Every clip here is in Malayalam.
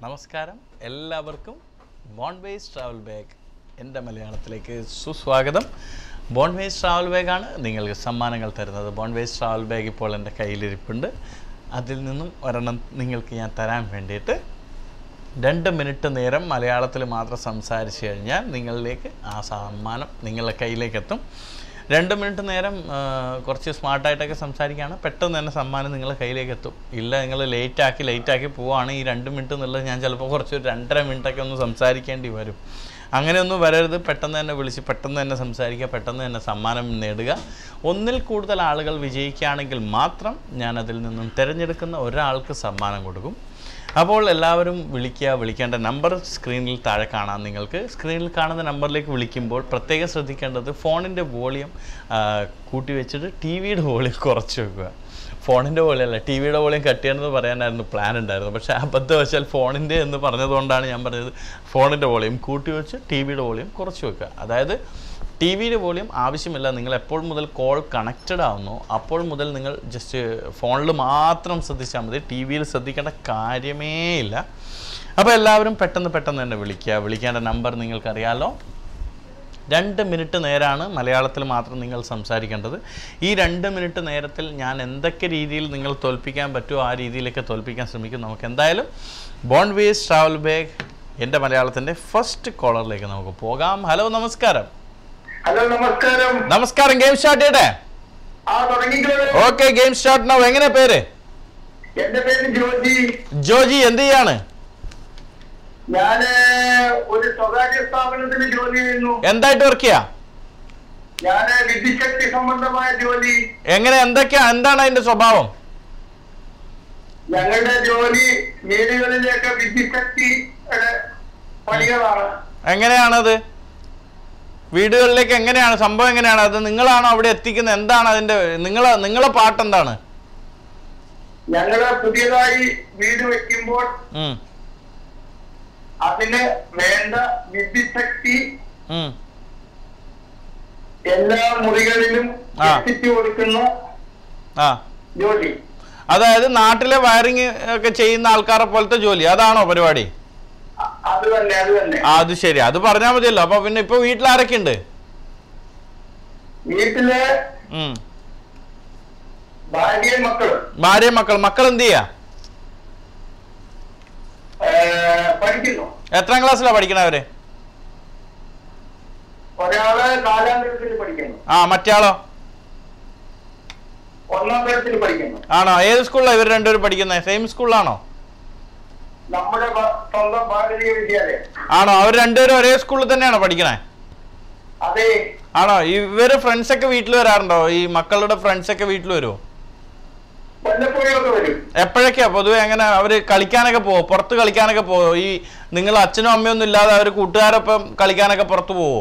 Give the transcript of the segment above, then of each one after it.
നമസ്കാരം എല്ലാവർക്കും ബോൺവേസ് ട്രാവൽ ബാഗ് എൻ്റെ മലയാളത്തിലേക്ക് സുസ്വാഗതം ബോൺവേസ് ട്രാവൽ ബാഗാണ് നിങ്ങൾക്ക് സമ്മാനങ്ങൾ തരുന്നത് ബോൺവേസ് ട്രാവൽ ബാഗ് ഇപ്പോൾ എൻ്റെ കയ്യിലിരിപ്പുണ്ട് അതിൽ നിന്നും ഒരെണ്ണം നിങ്ങൾക്ക് ഞാൻ തരാൻ വേണ്ടിയിട്ട് രണ്ട് മിനിറ്റ് നേരം മലയാളത്തിൽ മാത്രം സംസാരിച്ച് കഴിഞ്ഞാൽ നിങ്ങളിലേക്ക് ആ സമ്മാനം നിങ്ങളുടെ കയ്യിലേക്ക് എത്തും രണ്ട് മിനിറ്റ് നേരം ആ, കുറച്ച് സ്മാർട്ടായിട്ടൊക്കെ സംസാരിക്കുകയാണ് പെട്ടെന്ന് തന്നെ സമ്മാനം നിങ്ങളുടെ കയ്യിലേക്ക് എത്തും ഇല്ല നിങ്ങൾ ലേറ്റാക്കി ലേറ്റാക്കി പോവുകയാണ് ഈ രണ്ട് മിനിറ്റ് എന്നുള്ളത് ഞാൻ ചിലപ്പോൾ കുറച്ച് ഒരു രണ്ടര മിനിറ്റൊക്കെ ഒന്ന് സംസാരിക്കേണ്ടി വരും അങ്ങനെയൊന്നും വരരുത് പെട്ടെന്ന് തന്നെ വിളിച്ച് പെട്ടെന്ന് തന്നെ സംസാരിക്കുക പെട്ടെന്ന് തന്നെ സമ്മാനം നേടുക ഒന്നിൽ കൂടുതൽ ആളുകൾ വിജയിക്കുകയാണെങ്കിൽ മാത്രം ഞാൻ അതിൽ നിന്നും തിരഞ്ഞെടുക്കുന്ന ഒരാൾക്ക് സമ്മാനം കൊടുക്കും അപ്പോൾ എല്ലാവരും വിളിക്കുക വിളിക്കേണ്ട നമ്പർ സ്ക്രീനിൽ താഴെ കാണാം നിങ്ങൾക്ക് സ്ക്രീനിൽ കാണുന്ന നമ്പറിലേക്ക് വിളിക്കുമ്പോൾ പ്രത്യേകം ശ്രദ്ധിക്കേണ്ടത് ഫോണിൻ്റെ വോളിയം കൂട്ടി വെച്ചിട്ട് ടി വിയുടെ വോളിയം കുറച്ച് വെക്കുക ഫോണിൻ്റെ വോളിയല്ല ടി വിയുടെ വോളിയം കട്ട് ചെയ്യണമെന്ന് പറയാനായിരുന്നു പ്ലാൻ ഉണ്ടായിരുന്നു പക്ഷേ അബദ്ധവശാൽ ഫോണിൻ്റെ എന്ന് പറഞ്ഞതുകൊണ്ടാണ് ഞാൻ പറഞ്ഞത് ഫോണിൻ്റെ വോളിയം കൂട്ടി വെച്ച് ടി വിയുടെ വോളിയം കുറച്ച് വെക്കുക അതായത് ടി വിയുടെ വോളിയം ആവശ്യമില്ല നിങ്ങൾ എപ്പോൾ മുതൽ കോൾ കണക്റ്റഡ് ആവുന്നു അപ്പോൾ മുതൽ നിങ്ങൾ ജസ്റ്റ് ഫോണിൽ മാത്രം ശ്രദ്ധിച്ചാൽ മതി ടി വിയിൽ ശ്രദ്ധിക്കേണ്ട കാര്യമേ ഇല്ല അപ്പോൾ എല്ലാവരും പെട്ടെന്ന് പെട്ടെന്ന് തന്നെ വിളിക്കുക വിളിക്കേണ്ട നമ്പർ നിങ്ങൾക്കറിയാലോ രണ്ട് മിനിറ്റ് നേരമാണ് മലയാളത്തിൽ മാത്രം നിങ്ങൾ സംസാരിക്കേണ്ടത് ഈ രണ്ട് മിനിറ്റ് നേരത്തിൽ ഞാൻ എന്തൊക്കെ രീതിയിൽ നിങ്ങൾ തോൽപ്പിക്കാൻ പറ്റുമോ ആ രീതിയിലേക്ക് തോൽപ്പിക്കാൻ ശ്രമിക്കും നമുക്ക് എന്തായാലും ബോൺ വേസ് ട്രാവൽ ബാഗ് എൻ്റെ മലയാളത്തിൻ്റെ ഫസ്റ്റ് കോളറിലേക്ക് നമുക്ക് പോകാം ഹലോ നമസ്കാരം ഹലോ നമസ്കാരം നമസ്കാരം ഗെയിം സ്റ്റാർട്ട് ചെയ്യട്ടെ ആ തുടങ്ങിക്കോളൂ ഓക്കെ ഗെയിം സ്റ്റാർട്ട് നോ എങ്ങനെ പേര് എന്റെ പേര് ജോജി ജോജി എന്ത് ചെയ്യാണ് ഞാന് ഒരു സ്വകാര്യ സ്ഥാപനത്തിൽ ജോലി ചെയ്യുന്നു എന്തായിട്ട് വർക്ക് ചെയ്യാ ഞാന് വിദ്യുശക്തി സംബന്ധമായ ജോലി എങ്ങനെ എന്തൊക്കെയാ എന്താണ് അതിന്റെ സ്വഭാവം ഞങ്ങളുടെ ജോലി വീടുകളിലേക്ക് വിദ്യുശക്തി പണികളാണ് എങ്ങനെയാണത് വീടുകളിലേക്ക് എങ്ങനെയാണ് സംഭവം എങ്ങനെയാണ് അത് നിങ്ങളാണോ അവിടെ എത്തിക്കുന്നത് എന്താണ് അതിന്റെ നിങ്ങളെ നിങ്ങളെ പാട്ട് എന്താണ് ഞങ്ങള് പുതിയതായി വീട് വെക്കുമ്പോൾ ഉം, അതിന് വേണ്ട വിദ്യുശക്തി ഉം. എല്ലാ മുറികളിലും ആ. എത്തിച്ചു കൊടുക്കുന്ന ആ ജോലി അതായത് നാട്ടിലെ വയറിങ് ഒക്കെ ചെയ്യുന്ന ആൾക്കാരെ പോലത്തെ ജോലി അതാണോ പരിപാടി അ- അത് തന്നെ അത് തന്നെ ആ അത് ശരി അത് പറഞ്ഞാൽ മതിയല്ലോ അപ്പൊ പിന്നെ ഇപ്പൊ വീട്ടിൽ ആരൊക്കെ ഉണ്ട് വീട്ടില് ഉം. ഭാര്യയും മക്കളും ഭാര്യ മക്കൾ മക്കൾ എന്ത് ചെയ്യാ ഏഹ്, പഠിക്കുന്നു എത്രാം ക്ലാസ്സിലാ പഠിക്കണവര് ഒരാള് നാലാം തരത്തിൽ പഠിക്കുന്നു ആ മറ്റേയാളോ ഒന്നാം തരത്തിൽ പഠിക്കുന്നു ആണോ ഏത് സ്കൂളിലാണ് ഇവർ രണ്ടുപേരും പഠിക്കുന്നത് സെയിം സ്കൂളിലാണോ നമ്മുടെ ഭ- സ്വന്തം ഭാരതീയ വിദ്യാലയം ആണോ അവർ രണ്ടുപേരും ഒരേ സ്കൂളിൽ തന്നെയാണോ പഠിക്കണേ അതെ ആണോ ഇവര് ഫ്രണ്ട്സ് ഒക്കെ വീട്ടിൽ വരാറുണ്ടോ ഈ മക്കളുടെ ഫ്രണ്ട്സ് ഒക്കെ വീട്ടിൽ വരുമോ വല്ലപ്പോഴും ഒക്കെ വരും എപ്പോഴൊക്കെയാ പൊതുവെ അങ്ങനെ അവര് കളിക്കാനൊക്കെ പോവോ പുറത്ത് കളിക്കാനൊക്കെ പോവോ ഈ നിങ്ങൾ അച്ഛനും അമ്മയൊന്നും ഇല്ലാതെ അവർ കൂട്ടുകാരൊപ്പം കളിക്കാനൊക്കെ പുറത്ത് പോവോ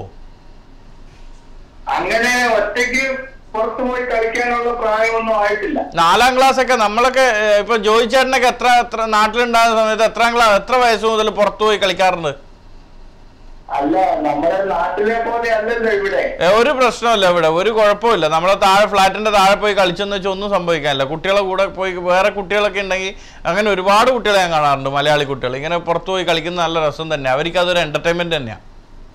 അങ്ങനെ ഒറ്റയ്ക്ക് പുറത്തു പോയി കളിക്കാനുള്ള പ്രായമൊന്നും ആയിട്ടില്ല നാലാം ക്ലാസ് ഒക്കെ നമ്മളൊക്കെ ഏഹ്, ഇപ്പൊ ജോയി ചേട്ടനൊക്കെ എത്ര എത്ര നാട്ടിലുണ്ടാകുന്ന സമയത്ത് എത്രാം ക്ലാസ് എത്ര വയസ്സ് മുതൽ പുറത്തു പോയി കളിക്കാറുണ്ട് അല്ല നമ്മുടെ നാട്ടിലെ പോലെ അല്ലല്ലോ ഇവിടെ ഏ, ഒരു പ്രശ്നമില്ല ഇവിടെ ഒരു കുഴപ്പമില്ല നമ്മളെ താഴെ ഫ്ലാറ്റിന്റെ താഴെ പോയി കളിച്ചെന്ന് വെച്ചാൽ ഒന്നും സംഭവിക്കാനില്ല കുട്ടികളെ കൂടെ പോയി വേറെ കുട്ടികളൊക്കെ ഉണ്ടെങ്കിൽ അങ്ങനെ ഒരുപാട് കുട്ടികളെ ഞാൻ കാണാറുണ്ട് മലയാളി കുട്ടികൾ ഇങ്ങനെ പുറത്തു പോയി കളിക്കുന്ന നല്ല രസം തന്നെ അവർക്ക് അതൊരു എന്റർടൈൻമെന്റ് തന്നെയാണ്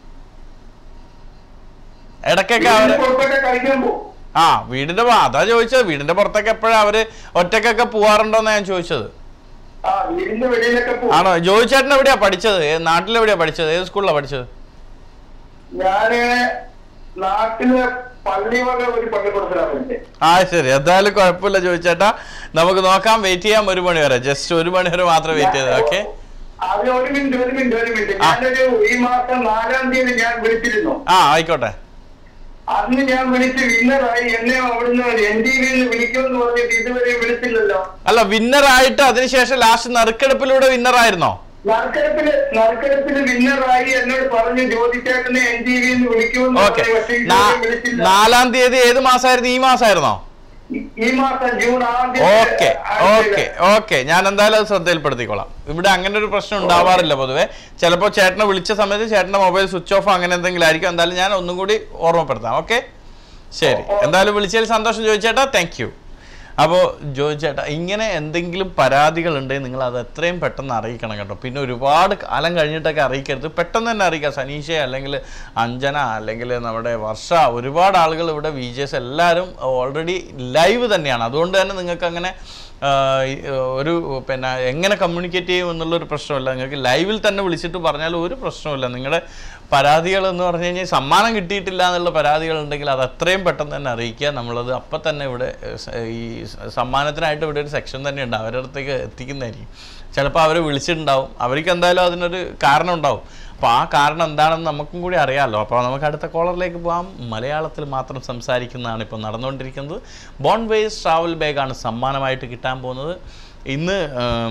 ഇടയ്ക്കൊക്കെ അവര് വീടിന് പുറത്തൊക്കെ കളിക്കാൻ പോകും ആ വീടിന്റെ പുറ- അതാ ചോദിച്ചത് വീടിന്റെ പുറത്തൊക്കെ എപ്പോഴാ അവര് ഒറ്റക്കൊക്കെ പോവാറുണ്ടോന്നാ ഞാൻ ചോദിച്ചത് ആ വീടിന്റെ വെളിയിലൊക്കെ പോകും ആണോ ജോയി ചേട്ടൻ എവിടെയാ പഠിച്ചത് ഏ- നാട്ടിലെവിടെയാ പഠിച്ചത് ഏത് സ്കൂളിലാണ് പഠിച്ചത് ഞാന് നാട്ടിലെ പള്ളി വക ഒരു പള്ളിക്കൂടത്തിലാണ് പഠിച്ചത് ആ ശരി എന്തായാലും കുഴപ്പമില്ല ചോദിച്ചേട്ടാ നമുക്ക് നോക്കാം വെയിറ്റ് ചെയ്യാം ഒരു മണി വരെ ജസ്റ്റ് ഒരു മണി വരെ മാത്രം വെയിറ്റ് ചെയ്തത് ഓക്കെ അത് ഒരു മിനിറ്റ് ഒരു മിനിറ്റ് ഒരു മിനിറ്റ് ആ. ഞാനൊരു ഈ മാസം നാലാം തീയതി ഞാൻ വിളിച്ചിരുന്നു ആ ആയിക്കോട്ടെ അന്ന് ഞാൻ വിളിച്ച് വിന്നറായി എന്നെ അവിടുന്ന് എൻ ടി വിയിൽ വിളിക്കുമെന്ന് പറഞ്ഞിട്ട് ഇതുവരെ വിളിച്ചില്ലല്ലോ അല്ല വിന്നർ ആയിട്ട് അതിനുശേഷം ലാസ്റ്റ് നറുക്കെടുപ്പിലൂടെ വിന്നർ ആയിരുന്നോ നറുക്കെടുപ്പില് നറുക്കെടുപ്പില് വിന്നറായി എന്നോട് പറഞ്ഞു ജ്യോതിച്ചേട്ടനെ എൻ ടി വിയിൽ വിളിക്കുമെന്ന് ഓക്കെ പറഞ്ഞു പക്ഷെ ഇതുവരെ വിളിച്ചില്ല നാലാം തീയതി ഏത് മാസമായിരുന്നു ഈ മാസമായിരുന്നോ ഈ- ഈ മാസം ജൂൺ ആദ്യം ഓക്കെ ഓക്കെ ഓക്കെ ഞാൻ എന്തായാലും അത് ശ്രദ്ധയിൽപ്പെടുത്തിക്കോളാം ഇവിടെ അങ്ങനെ ഒരു പ്രശ്നം ഉണ്ടാവാറില്ല പൊതുവെ ചിലപ്പോൾ ചേട്ടനെ വിളിച്ച സമയത്ത് ചേട്ടൻ്റെ മൊബൈൽ സ്വിച്ച് ഓഫ് അങ്ങനെ എന്തെങ്കിലും ആയിരിക്കും എന്തായാലും ഞാൻ ഒന്നും കൂടി ഓർമ്മപ്പെടുത്താം ഓക്കെ ശരി ഓ- എന്തായാലും വിളിച്ചതിൽ സന്തോഷം ചോദിച്ചേട്ടാ താങ്ക് യു അപ്പോൾ ജോയി ചേട്ടാ ഇങ്ങനെ എന്തെങ്കിലും പരാതികളുണ്ടെങ്കിൽ നിങ്ങൾ അത് എത്രയും പെട്ടെന്ന് അറിയിക്കണം കേട്ടോ പിന്നെ ഒരുപാട് കാലം കഴിഞ്ഞിട്ടൊക്കെ അറിയിക്കരുത് പെട്ടെന്ന് തന്നെ അറിയിക്കുക സനീഷ അല്ലെങ്കിൽ അഞ്ജന അല്ലെങ്കിൽ നമ്മുടെ വർഷ ഒരുപാട് ആളുകൾ ഇവിടെ വി ജി എസ് എല്ലാവരും ഓൾറെഡി ലൈവ് തന്നെയാണ് അതുകൊണ്ട് തന്നെ നിങ്ങൾക്ക് അങ്ങനെ ആ, ഈ, ഒരു പിന്നെ എങ്ങനെ കമ്മ്യൂണിക്കേറ്റ് ചെയ്യും എന്നുള്ളൊരു പ്രശ്നമില്ല നിങ്ങൾക്ക് ലൈവിൽ തന്നെ വിളിച്ചിട്ട് പറഞ്ഞാൽ ഒരു പ്രശ്നമില്ല നിങ്ങളുടെ പരാതികൾ എന്ന് പറഞ്ഞു കഴിഞ്ഞാൽ സമ്മാനം കിട്ടിയിട്ടില്ല എന്നുള്ള പരാതികൾ ഉണ്ടെങ്കിൽ അത് അത്രയും പെട്ടെന്ന് തന്നെ അറിയിക്കുക നമ്മളത് അപ്പം തന്നെ ഇവിടെ ഏ, സ- ഈ സ- സമ്മാനത്തിനായിട്ട് ഇവിടെ ഒരു സെക്ഷൻ തന്നെ ഉണ്ട് അവരുടെ അടുത്തേക്ക് എത്തിക്കുന്നതായിരിക്കും ചിലപ്പോൾ അവർ വിളിച്ചിട്ടുണ്ടാവും അവർക്ക് എന്തായാലും അതിനൊരു കാരണം ഉണ്ടാവും അപ്പോൾ ആ കാരണം എന്താണെന്ന് നമുക്കും കൂടി അറിയാമല്ലോ അപ്പോൾ നമുക്ക് അടുത്ത കോളറിലേക്ക് പോകാം മലയാളത്തിൽ മാത്രം സംസാരിക്കുന്നതാണ് ഇപ്പോൾ നടന്നുകൊണ്ടിരിക്കുന്നത് ബോൺ വേസ് ട്രാവൽ ബാഗാണ് സമ്മാനമായിട്ട് കിട്ടാൻ പോകുന്നത് ഇന്ന് ഉം,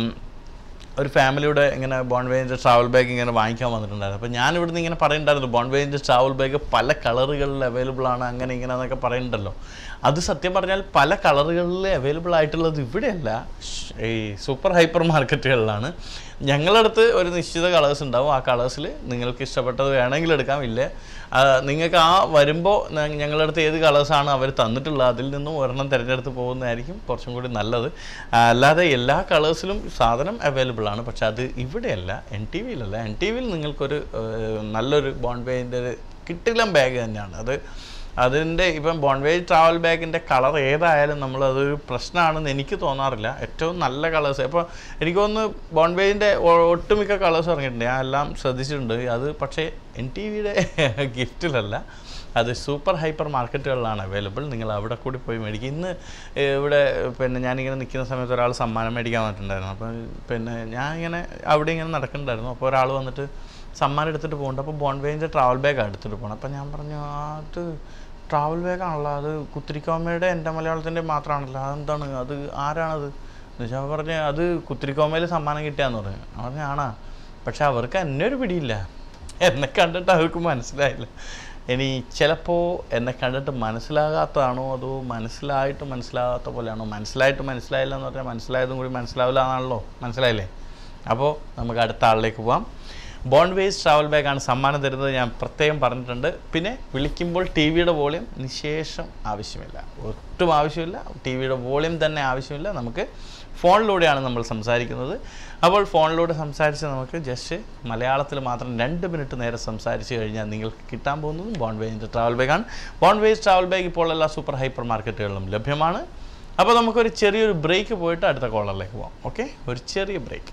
ഒരു ഫാമിലിയുടെ ഇങ്ങനെ ബോൺവേജിൻ്റെ ട്രാവൽ ബാഗ് ഇങ്ങനെ വാങ്ങിക്കാൻ വന്നിട്ടുണ്ടായിരുന്നു അപ്പോൾ ഞാൻ ഇവിടുന്ന് ഇങ്ങനെ പറയുന്നുണ്ടായിരുന്നു ബോൺവേജിൻ്റെ ട്രാവൽ ബാഗ് പല കളറുകളിൽ അവൈലബിൾ ആണ് അങ്ങനെ ഇങ്ങനെ എന്നൊക്കെ പറയുന്നുണ്ടല്ലോ അത് സത്യം പറഞ്ഞാൽ പല കളറുകളിൽ അവൈലബിൾ ആയിട്ടുള്ളത് ഇവിടെയല്ല ഷ്- ഈ സൂപ്പർ ഹൈപ്പർ മാർക്കറ്റുകളിലാണ് ഞങ്ങളുടെ അടുത്ത് ഒരു നിശ്ചിത കളേഴ്സ് ഉണ്ടാവും ആ കളേഴ്സിൽ നിങ്ങൾക്ക് ഇഷ്ടപ്പെട്ടത് വേണമെങ്കിൽ എടുക്കാം ഇല്ല ആ, നിങ്ങൾക്ക് ആ വരുമ്പോൾ ഞങ്ങളുടെ അടുത്ത് ഏത് കളേഴ്സാണ് അവർ തന്നിട്ടുള്ളത് അതിൽ നിന്നും ഒരെണ്ണം തിരഞ്ഞെടുത്ത് പോകുന്നതായിരിക്കും കുറച്ചും കൂടി നല്ലത് ആ, അല്ലാതെ എല്ലാ കളേഴ്സിലും സാധനം അവൈലബിൾ ആണ് പക്ഷെ അത് ഇവിടെയല്ല എൻ ടി വിയിലല്ല എൻ ടി വിയിൽ നിങ്ങൾക്കൊരു ഏഹ്, നല്ലൊരു ബോൺവേൻ്റെ കിട്ടിലം ബാഗ് തന്നെയാണ് അത് അതിൻ്റെ ഇപ്പം ബോൺവേജ് ട്രാവൽ ബാഗിൻ്റെ കളർ ഏതായാലും നമ്മൾ അതൊരു പ്രശ്നമാണെന്ന് എനിക്ക് തോന്നാറില്ല ഏറ്റവും നല്ല കളേഴ്സ് അപ്പോൾ എനിക്ക് തോന്നുന്നു ബോൺവേജിൻ്റെ ഒട്ടുമിക്ക കളേഴ്സ് ഇറങ്ങിയിട്ടുണ്ട് ഞാൻ എല്ലാം ശ്രദ്ധിച്ചിട്ടുണ്ട് അത് പക്ഷേ എൻ ടി വിയുടെ ഗിഫ്റ്റിലല്ല അത് സൂപ്പർ ഹൈപ്പർ മാർക്കറ്റുകളിലാണ് അവൈലബിൾ നിങ്ങൾ അവിടെ കൂടി പോയി മേടിക്കും ഇന്ന് ഏഹ്, ഇവിടെ പിന്നെ ഞാനിങ്ങനെ നിൽക്കുന്ന സമയത്ത് ഒരാൾ സമ്മാനം മേടിക്കാൻ വന്നിട്ടുണ്ടായിരുന്നു അപ്പം പിന്നെ ഞാൻ ഇങ്ങനെ അവിടെ ഇങ്ങനെ നടക്കുന്നുണ്ടായിരുന്നു അപ്പോൾ ഒരാൾ വന്നിട്ട് സമ്മാനം എടുത്തിട്ട് പോകുന്നുണ്ട് അപ്പോൾ ബോൺവേജിൻ്റെ ട്രാവൽ ബാഗാണ് എടുത്തിട്ട് പോകണം അപ്പം ഞാൻ പറഞ്ഞു "ആ, അത് ട്രാവൽ ബാഗാണല്ലോ അത് കുത്തിരിക്കോമയുടെ എൻ്റെ മലയാളത്തിൻ്റെ മാത്രമാണല്ലോ അതെന്താണ് അത് ആരാണത് എന്ന് വെച്ചാൽ അവൻ പറഞ്ഞ് അത് കുത്തിരിക്കോമയിൽ സമ്മാനം കിട്ടിയാന്ന് പറഞ്ഞു ഞാൻ പറഞ്ഞു ആണാ പക്ഷെ അവർക്ക് എന്നെ ഒരു പിടിയില്ല എന്നെ കണ്ടിട്ട് അവർക്ക് മനസ്സിലായില്ല ഇനി ചിലപ്പോൾ എന്നെ കണ്ടിട്ട് മനസ്സിലാകാത്തതാണോ അതോ മനസ്സിലായിട്ട് മനസ്സിലാകാത്ത പോലെയാണോ മനസ്സിലായിട്ട് മനസ്സിലായില്ല എന്ന് പറഞ്ഞാൽ മനസ്സിലായതും കൂടി മനസ്സിലാവില്ല എന്നാണല്ലോ മനസ്സിലായില്ലേ അപ്പോൾ നമുക്ക് അടുത്ത ആളിലേക്ക് പോവാം ബോൺവേസ് ട്രാവൽ ബാഗാണ് സമ്മാനം തരുന്നത് ഞാൻ പ്രത്യേകം പറഞ്ഞിട്ടുണ്ട് പിന്നെ വിളിക്കുമ്പോൾ ടി വിയുടെ വോളിയം നിശേഷം ആവശ്യമില്ല ഒട്ടും ആവശ്യമില്ല ടി വിയുടെ വോളിയം തന്നെ ആവശ്യമില്ല നമുക്ക് ഫോണിലൂടെയാണ് നമ്മൾ സംസാരിക്കുന്നത് അപ്പോൾ ഫോണിലൂടെ സംസാരിച്ച് നമുക്ക് ജസ്റ്റ് മലയാളത്തിൽ മാത്രം രണ്ട് മിനിറ്റ് നേരെ സംസാരിച്ച് കഴിഞ്ഞാൽ നിങ്ങൾക്ക് കിട്ടാൻ പോകുന്നതും ബോൺവേജിൻ്റെ ട്രാവൽ ബാഗാണ് ബോൺവേജ് ട്രാവൽ ബാഗ് ഇപ്പോൾ എല്ലാ സൂപ്പർ ഹൈപ്പർ മാർക്കറ്റുകളിലും ലഭ്യമാണ് അപ്പോൾ നമുക്കൊരു ചെറിയൊരു ബ്രേക്ക് പോയിട്ട് അടുത്ത കോളറിലേക്ക് പോകാം ഓക്കെ ഒരു ചെറിയ break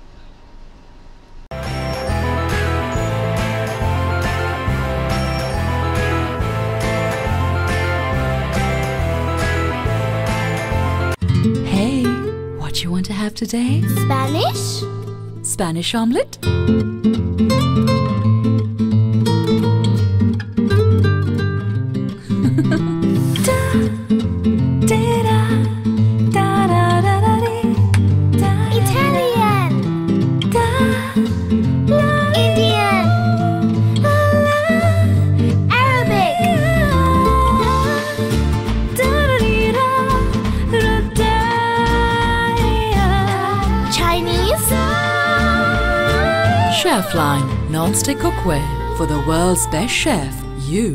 Hey, what you want to have today? Spanish? Spanish omelette? Italian? Indian? Arabic? Chinese? Chefline non-stick cookware for the world's best chef. You.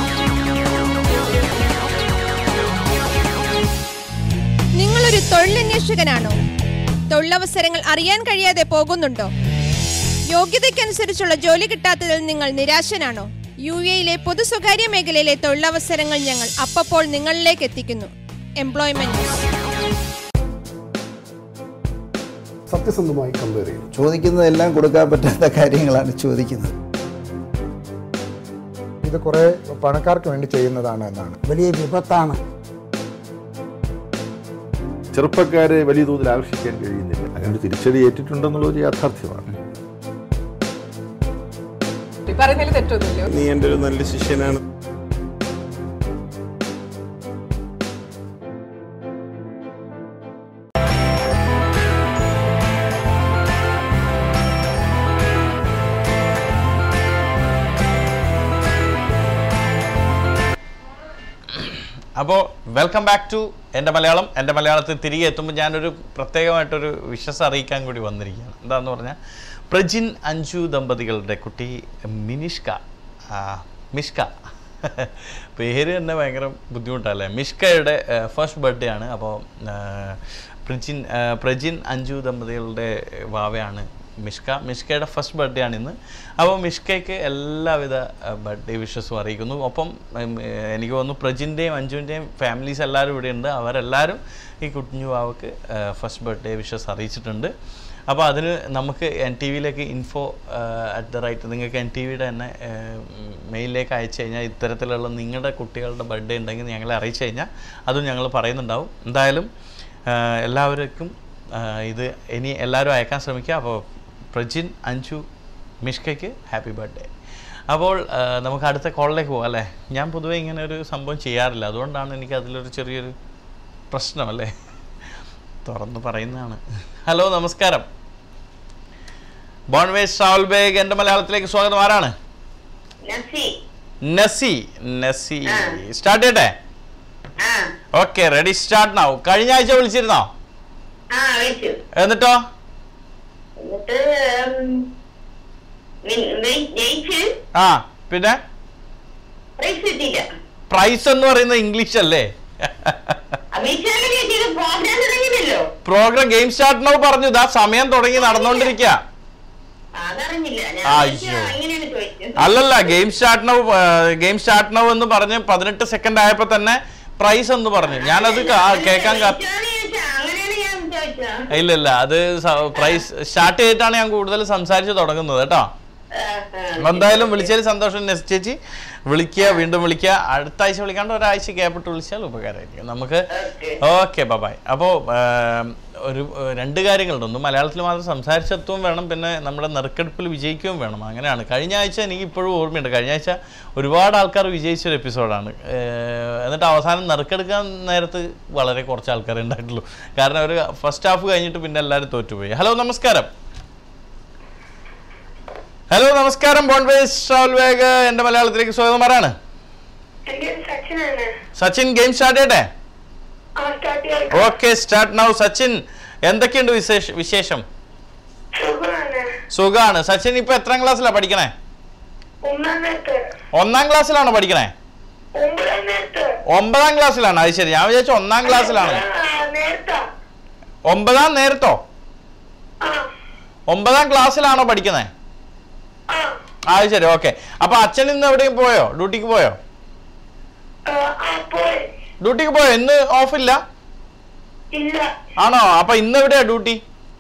നിങ്ങളൊരു തൊഴിലന്വേഷകനാണോ തൊഴിലവസരങ്ങൾ അറിയാൻ കഴിയാതെ പോകുന്നുണ്ടോ യോഗ്യതയ്ക്കനുസരിച്ചുള്ള ജോലി കിട്ടാത്തതിൽ നിങ്ങൾ നിരാശനാണോ യു എയിലെ പൊതു സ്വകാര്യ മേഖലയിലെ തൊഴിലവസരങ്ങൾ ഞങ്ങൾ അപ്പപ്പോൾ നിങ്ങളിലേക്ക് എത്തിക്കുന്നു എംപ്ലോയ്മെന്റ് ന്യൂസ് സത്യസന്ധമായി കമ്പയർ ചെയ്യും ചോദിക്കുന്നതെല്ലാം കൊടുക്കാൻ പറ്റാത്ത കാര്യങ്ങളാണ് ചോദിക്കുന്നത് ഇത് കുറെ പണക്കാർക്ക് വേണ്ടി ചെയ്യുന്നതാണ് എന്നാണ് വലിയ വിപത്താണ് ചെറുപ്പക്കാരെ വലിയ തോതിൽ ആകർഷിക്കാൻ കഴിയുന്നില്ല അങ്ങനെ ഒരു തിരിച്ചടി ഏറ്റിട്ടുണ്ടെന്നുള്ള ഒരു യാഥാർത്ഥ്യമാണ് നീ എൻ്റെ ഒരു നല്ല ശിഷ്യനാണ് അപ്പോൾ വെൽക്കം ബാക്ക് ടു എൻ്റെ മലയാളം എൻ്റെ മലയാളത്തിൽ തിരികെ എത്തുമ്പോൾ ഞാനൊരു പ്രത്യേകമായിട്ടൊരു വിശ്വസം അറിയിക്കാൻ കൂടി വന്നിരിക്കുകയാണ് എന്താന്ന് പറഞ്ഞാൽ പ്രജിൻ അഞ്ജു ദമ്പതികളുടെ കുട്ടി മിനിഷ്ക ആ, മിഷ്ക പേര് തന്നെ ഭയങ്കര ബുദ്ധിമുട്ടല്ലേ മിഷ്കയുടെ ഫസ്റ്റ് ബർത്ത്ഡേ ആണ് അപ്പോൾ പ്രജിൻ ആ, പ്രജിൻ അഞ്ജു ദമ്പതികളുടെ വാവയാണ് മിഷ്ക മിഷ്കയുടെ ഫസ്റ്റ് ബർത്ത്ഡേ ആണ് ഇന്ന് അപ്പോൾ മിഷ്കയ്ക്ക് എല്ലാവിധ ബർത്ത്ഡേ വിഷസും അറിയിക്കുന്നു ഒപ്പം ഉം, ഏർ, എനിക്ക് തോന്നുന്നു പ്രജിൻ്റെയും അഞ്ജുവിൻ്റെയും ഫാമിലീസ് എല്ലാവരും ഇവിടെ ഉണ്ട് അവരെല്ലാവരും ഈ കുഞ്ഞു വാവക്ക് ഫസ്റ്റ് ബർത്ത്ഡേ വിഷസ് അറിയിച്ചിട്ടുണ്ട് അപ്പോൾ അതിന് നമുക്ക് എൻ ടി വിയിലേക്ക് ഇൻഫോ അറ്റ് ദ റൈറ്റ് നിങ്ങൾക്ക് എൻ ടി വിയുടെ തന്നെ മെയിലിലേക്ക് അയച്ചു കഴിഞ്ഞാൽ ഇത്തരത്തിലുള്ള നിങ്ങളുടെ കുട്ടികളുടെ ബർത്ത്ഡേ ഉണ്ടെങ്കിൽ ഞങ്ങളെ അറിയിച്ചു കഴിഞ്ഞാൽ അതും ഞങ്ങൾ പറയുന്നുണ്ടാവും എന്തായാലും ആ, എല്ലാവർക്കും ആ, ഇത് ഇനി എല്ലാവരും അയക്കാൻ ശ്രമിക്കുക അപ്പോൾ പ്രജിൻ അഞ്ജു മിഷ്കയ്ക്ക് ഹാപ്പി ബർത്ത്ഡേ അപ്പോൾ ആ, നമുക്ക് അടുത്ത കോളിലേക്ക് പോകാം അല്ലേ ഞാൻ പൊതുവേ ഇങ്ങനെ ഒരു സംഭവം ചെയ്യാറില്ല അതുകൊണ്ടാണ് എനിക്ക് അതിലൊരു ചെറിയൊരു പ്രശ്നമല്ലേ തുറന്ന് പറയുന്നതാണ് ഹലോ നമസ്കാരം ബോൺവേസ് ട്രാവൽ ബാഗ് എൻ്റെ മലയാളത്തിലേക്ക് സ്വാഗതം ആരാണ് നസി നസി സ്റ്റാർട്ട് ചെയ്യട്ടെ ഓക്കെ റെഡി സ്റ്റാർട്ട് നാവും കഴിഞ്ഞ ആഴ്ച വിളിച്ചിരുന്നോ ആ വിളിച്ചു എന്നിട്ടോ എന്നിട്ട് ഉം, വി- വി- ജയിച്ച് ആ പിന്നെ പ്രൈസ് കിട്ടിയില്ല പ്രൈസ് എന്ന് പറയുന്നത് ഇംഗ്ലീഷ് അല്ലേ അഭിഷേകം ചേച്ചിയുടെ പ്രോഗ്രാം തുടങ്ങിയല്ലോ പ്രോഗ്രാം ഗെയിം സ്റ്റാർട്ട് നോ പറഞ്ഞു ഇതാ സമയം തുടങ്ങി നടന്നുകൊണ്ടിരിക്കുക അതറിഞ്ഞില്ല ഞാൻ അയ്യോ. വിളിച്ചത് അങ്ങനെയാണ് ചോദിച്ചത് അല്ലല്ല game start now game start now എന്ന് പറഞ്ഞ് പതിനെട്ട് സെക്കൻഡ് ആയപ്പോ തന്നെ പ്രൈസ് എന്ന് പറഞ്ഞു ഞാനത് കാ- കേൾക്കാൻ കാ- വിളിച്ചതാണ് ചോദിച്ചത്. അങ്ങനെയാണ് ഞാൻ ചോദിച്ചത് ഇല്ല ഇല്ല അത് പ്രൈസ് സ്റ്റാർട്ട് ചെയ്തിട്ടാണ് ഞാൻ കൂടുതൽ സംസാരിച്ച് തുടങ്ങുന്നത് കേട്ടോ ആ, ആ. എന്തായാലും വിളിച്ചതിൽ സന്തോഷം നെസ് ചേച്ചി വിളിക്കുക വീണ്ടും വിളിക്കുക അടുത്ത ആഴ്ച വിളിക്കാണ്ട് ഒരാഴ്ച ഗ്യാപ്പിട്ട് വിളിച്ചാൽ ഉപകാരമായിരിക്കും നമുക്ക് Okay. ഓക്കെ ബബായ് അപ്പോൾ ഒരു ഏർ, രണ്ട് കാര്യങ്ങളുണ്ട് ഒന്ന് മലയാളത്തിൽ മാത്രം സംസാരിച്ചെത്തുകയും വേണം പിന്നെ നമ്മുടെ നെറുക്കെടുപ്പിൽ വിജയിക്കുകയും വേണം അങ്ങനെയാണ് കഴിഞ്ഞ ആഴ്ച എനിക്ക് ഇപ്പോഴും ഓർമ്മയുണ്ട് കഴിഞ്ഞ ആഴ്ച ഒരുപാട് ആൾക്കാർ വിജയിച്ച ഒരു എപ്പിസോഡാണ് എന്നിട്ട് അവസാനം നെറുക്കെടുക്കാൻ നേരത്ത് വളരെ കുറച്ച് ആൾക്കാരെ ഉണ്ടായിട്ടുള്ളൂ കാരണം ഒരു ഫസ്റ്റ് ഹാഫ് കഴിഞ്ഞിട്ട് പിന്നെ എല്ലാവരും തോറ്റുപോയി ഹലോ നമസ്കാരം ഹലോ നമസ്കാരം ബോൺവേസ് ട്രാവൽ ബാഗ് എൻ്റെ മലയാളത്തിലേക്ക് സ്വാഗതം ആരാണ് എന്റെ ഒരു സച്ചിനാണ് സച്ചിൻ ഗെയിം സ്റ്റാർട്ട് ചെയ്യട്ടെ ആ സ്റ്റാർട്ട് ചെയ്യാം ഓക്കെ സ്റ്റാർട്ട് നൗ സച്ചിൻ എന്തൊക്കെയുണ്ട് വിശേഷ വിശേഷം സുഖമാണ് സുഖാണ് സച്ചിൻ ഇപ്പൊ എത്രാം ക്ലാസ്സിലാണ് പഠിക്കണേ ഒന്നാം നേരത്ത് ഒന്നാം ക്ലാസ്സിലാണോ പഠിക്കണേ ഒമ്പതാം നേരത്ത് ഒമ്പതാം ക്ലാസ്സിലാണ് അത് ശരി ഞാൻ വിചാരിച്ചു ഒന്നാം ക്ലാസ്സിലാണ് നേരത്താ ഒമ്പതാം നേരത്തോ ആ ഒമ്പതാം ക്ലാസ്സിലാണോ പഠിക്കുന്നത് ആ അത് ശരി ഓക്കെ അപ്പൊ അച്ഛൻ ഇന്ന് എവിടെയും പോയോ ഡ്യൂട്ടിക്ക് പോയോ ആ, ആ പോയി ഡ്യൂട്ടിക്ക് പോയോ ഇന്ന് ഓഫില്ല ഇല്ല ആണോ അപ്പൊ ഇന്ന് എവിടെയാ ഡ്യൂട്ടി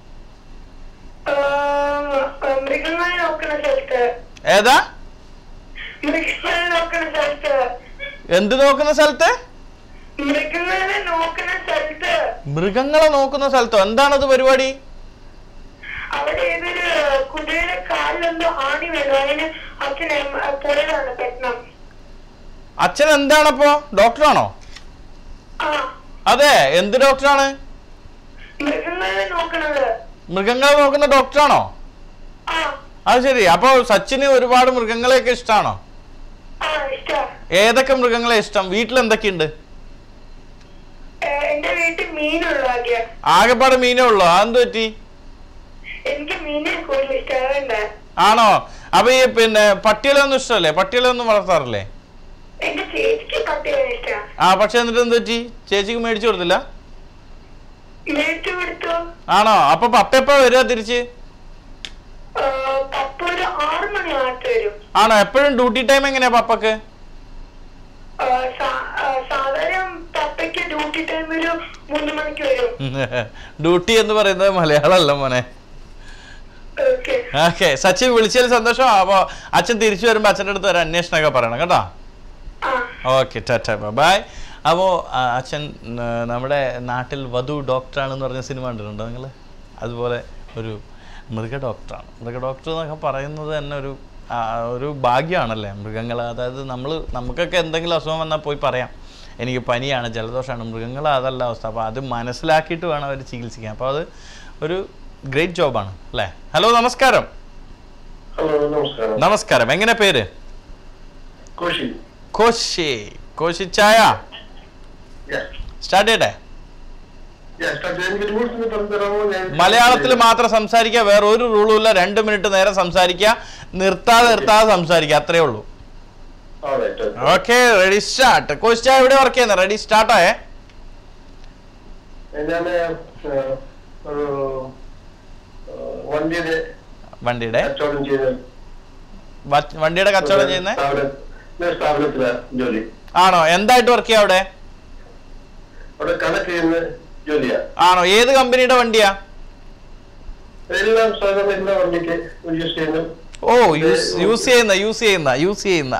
ആ, മൃഗങ്ങളെ നോക്കണ സ്ഥലത്ത് ഏതാ മൃഗങ്ങളെ നോക്കണ സ്ഥലത്ത് എന്ത് നോക്കുന്ന സ്ഥലത്ത് മൃഗങ്ങളെ നോക്കണ സ്ഥലത്ത് മൃഗങ്ങളെ നോക്കുന്ന സ്ഥലത്തോ എന്താണത് പരിപാടി അവിടെ ഏതൊരു കുതിരയുടെ കാലിലെന്തോ ആണി വീണു അതിന് അച്ഛൻ എം- പോയതാണ് പെട്ടെന്ന് അച്ഛൻ എന്താണപ്പോ ഡോക്ടറാണോ ആ അതെ എന്ത് ഡോക്ടറാണ് മൃഗങ്ങളെ നോക്കണത് മൃഗങ്ങളെ നോക്കുന്ന ഡോക്ടറാണോ ആ അത് ശരി അപ്പൊ സച്ചിന് ഒരുപാട് മൃഗങ്ങളെയൊക്കെ ഇഷ്ടമാണോ ആ ഇഷ്ടാ ഏതൊക്കെ മൃഗങ്ങളെ ഇഷ്ടം വീട്ടിൽ എന്തൊക്കെയുണ്ട് ഏ, എന്റെ വീട്ടിൽ മീനുള്ള ആകെ ആകെപ്പാട് മീനേ ഉള്ളൂ അതെന്ത് പറ്റി എനിക്ക് മീനെ കൂടുതൽ ഇഷ്ടമുണ്ട് ആണോ അപ്പൊ ഈ പിന്നെ പട്ടികളൊന്നും ഇഷ്ടമല്ലേ പട്ടികളൊന്നും വളർത്താറില്ലേ എന്റെ ചേച്ചിക്ക് പട്ടിയാണ് ഇഷ്ടം ആ പക്ഷെ എന്നിട്ട് എന്ത് പറ്റി ചേച്ചിക്ക് മേടിച്ചു കൊടുത്തില്ല മേടിച്ചു കൊടുത്തു ആണോ അപ്പൊ പപ്പ എപ്പോ വരിക തിരിച്ച് ആ, പപ്പ ഒരു ആറ് മണി ആയിട്ട് വരും ആണോ എപ്പോഴും ഡ്യൂട്ടി ടൈം എങ്ങനെയാ പപ്പക്ക് ആ, സാ- ആ, സാധാരണ പപ്പയ്ക്ക് ഡ്യൂട്ടി ടൈം ഒരു മൂന്ന് മണിക്ക് വരും ഡ്യൂട്ടി എന്ന് പറയുന്നത് മലയാളമല്ല മോനെ ഓക്കെ ഓക്കെ സച്ചിൻ വിളിച്ചതിൽ സന്തോഷം അപ്പൊ അച്ഛൻ തിരിച്ചു വരുമ്പോ അച്ഛൻ്റെ അടുത്ത് ഒരു അന്വേഷണമൊക്കെ പറയണം കേട്ടോ ആ ഓക്കെ ടാറ്റ ബൈ അപ്പോൾ അച്ഛൻ ആ, നമ്മുടെ നാട്ടിൽ വധു ഡോക്ടറാണെന്ന് പറഞ്ഞ സിനിമ കണ്ടിട്ടുണ്ടോ നിങ്ങൾ അതുപോലെ ഒരു മൃഗ ഡോക്ടറാണ് മൃഗ ഡോക്ടർ എന്നൊക്കെ പറയുന്നത് തന്നെ ഒരു ആ, ഒരു ഭാഗ്യമാണല്ലേ മൃഗങ്ങൾ അതായത് നമ്മൾ നമുക്കൊക്കെ എന്തെങ്കിലും അസുഖം വന്നാൽ പോയി പറയാം എനിക്ക് പനിയാണ് ജലദോഷമാണ് മൃഗങ്ങൾ അതല്ല അവസ്ഥ അപ്പോൾ അത് മനസ്സിലാക്കിയിട്ട് വേണം അവർ ചികിത്സിക്കാൻ അപ്പോൾ അത് ഒരു ഗ്രേറ്റ് ജോബാണ് അല്ലേ ഹലോ നമസ്കാരം ഹലോ നമസ്കാരം നമസ്കാരം എങ്ങനെ പേര് കോശി കോശി കോശി ചായ സ്റ്റാർട്ട് ചെയ്യട്ടെ എനിക്ക് റൂൾസ് ഒന്ന് പറഞ്ഞു തരാമോ ഞാൻ മലയാളത്തിൽ മാത്രം സംസാരിക്കുക വേറെ ഒരു റൂളും ഇല്ല രണ്ട് മിനിറ്റ് നേരം സംസാരിക്കുക നിർത്താതെ നിർത്താതെ സംസാരിക്കുക അത്രേ ഉള്ളൂ Alright, okay. Okay ready start coach എവിടെ വർക്ക് ചെയ്യുന്നത് റെഡി സ്റ്റാർട്ടായേ ഞാന് ഏഹ്, ഒരു ഏഹ്, വണ്ടിയുടെ വണ്ടിയുടെ കച്ചവടം ചെയ്യുന്ന വ- വണ്ടിയുടെ കച്ചവടം ചെയ്യുന്നത് സ്ഥാപന- ഒരു സ്ഥാപനത്തിലെ ജോലി ആണോ എന്തായിട്ട് വർക്ക് ചെയ്യാം അവിടെ അവിടെ കണക്ട് ചെയ്യുന്ന ജോലിയാ ആണോ ഏത് കമ്പനിയുടെ വണ്ടിയാ എല്ലാം സ്വന്തം എല്ലാ വണ്ടിക്ക് യൂസ് ചെയ്യുന്നു ഓ യൂസ് യൂസ് ചെയ്യുന്ന യൂസ് ചെയ്യുന്ന യൂസ് ചെയ്യുന്ന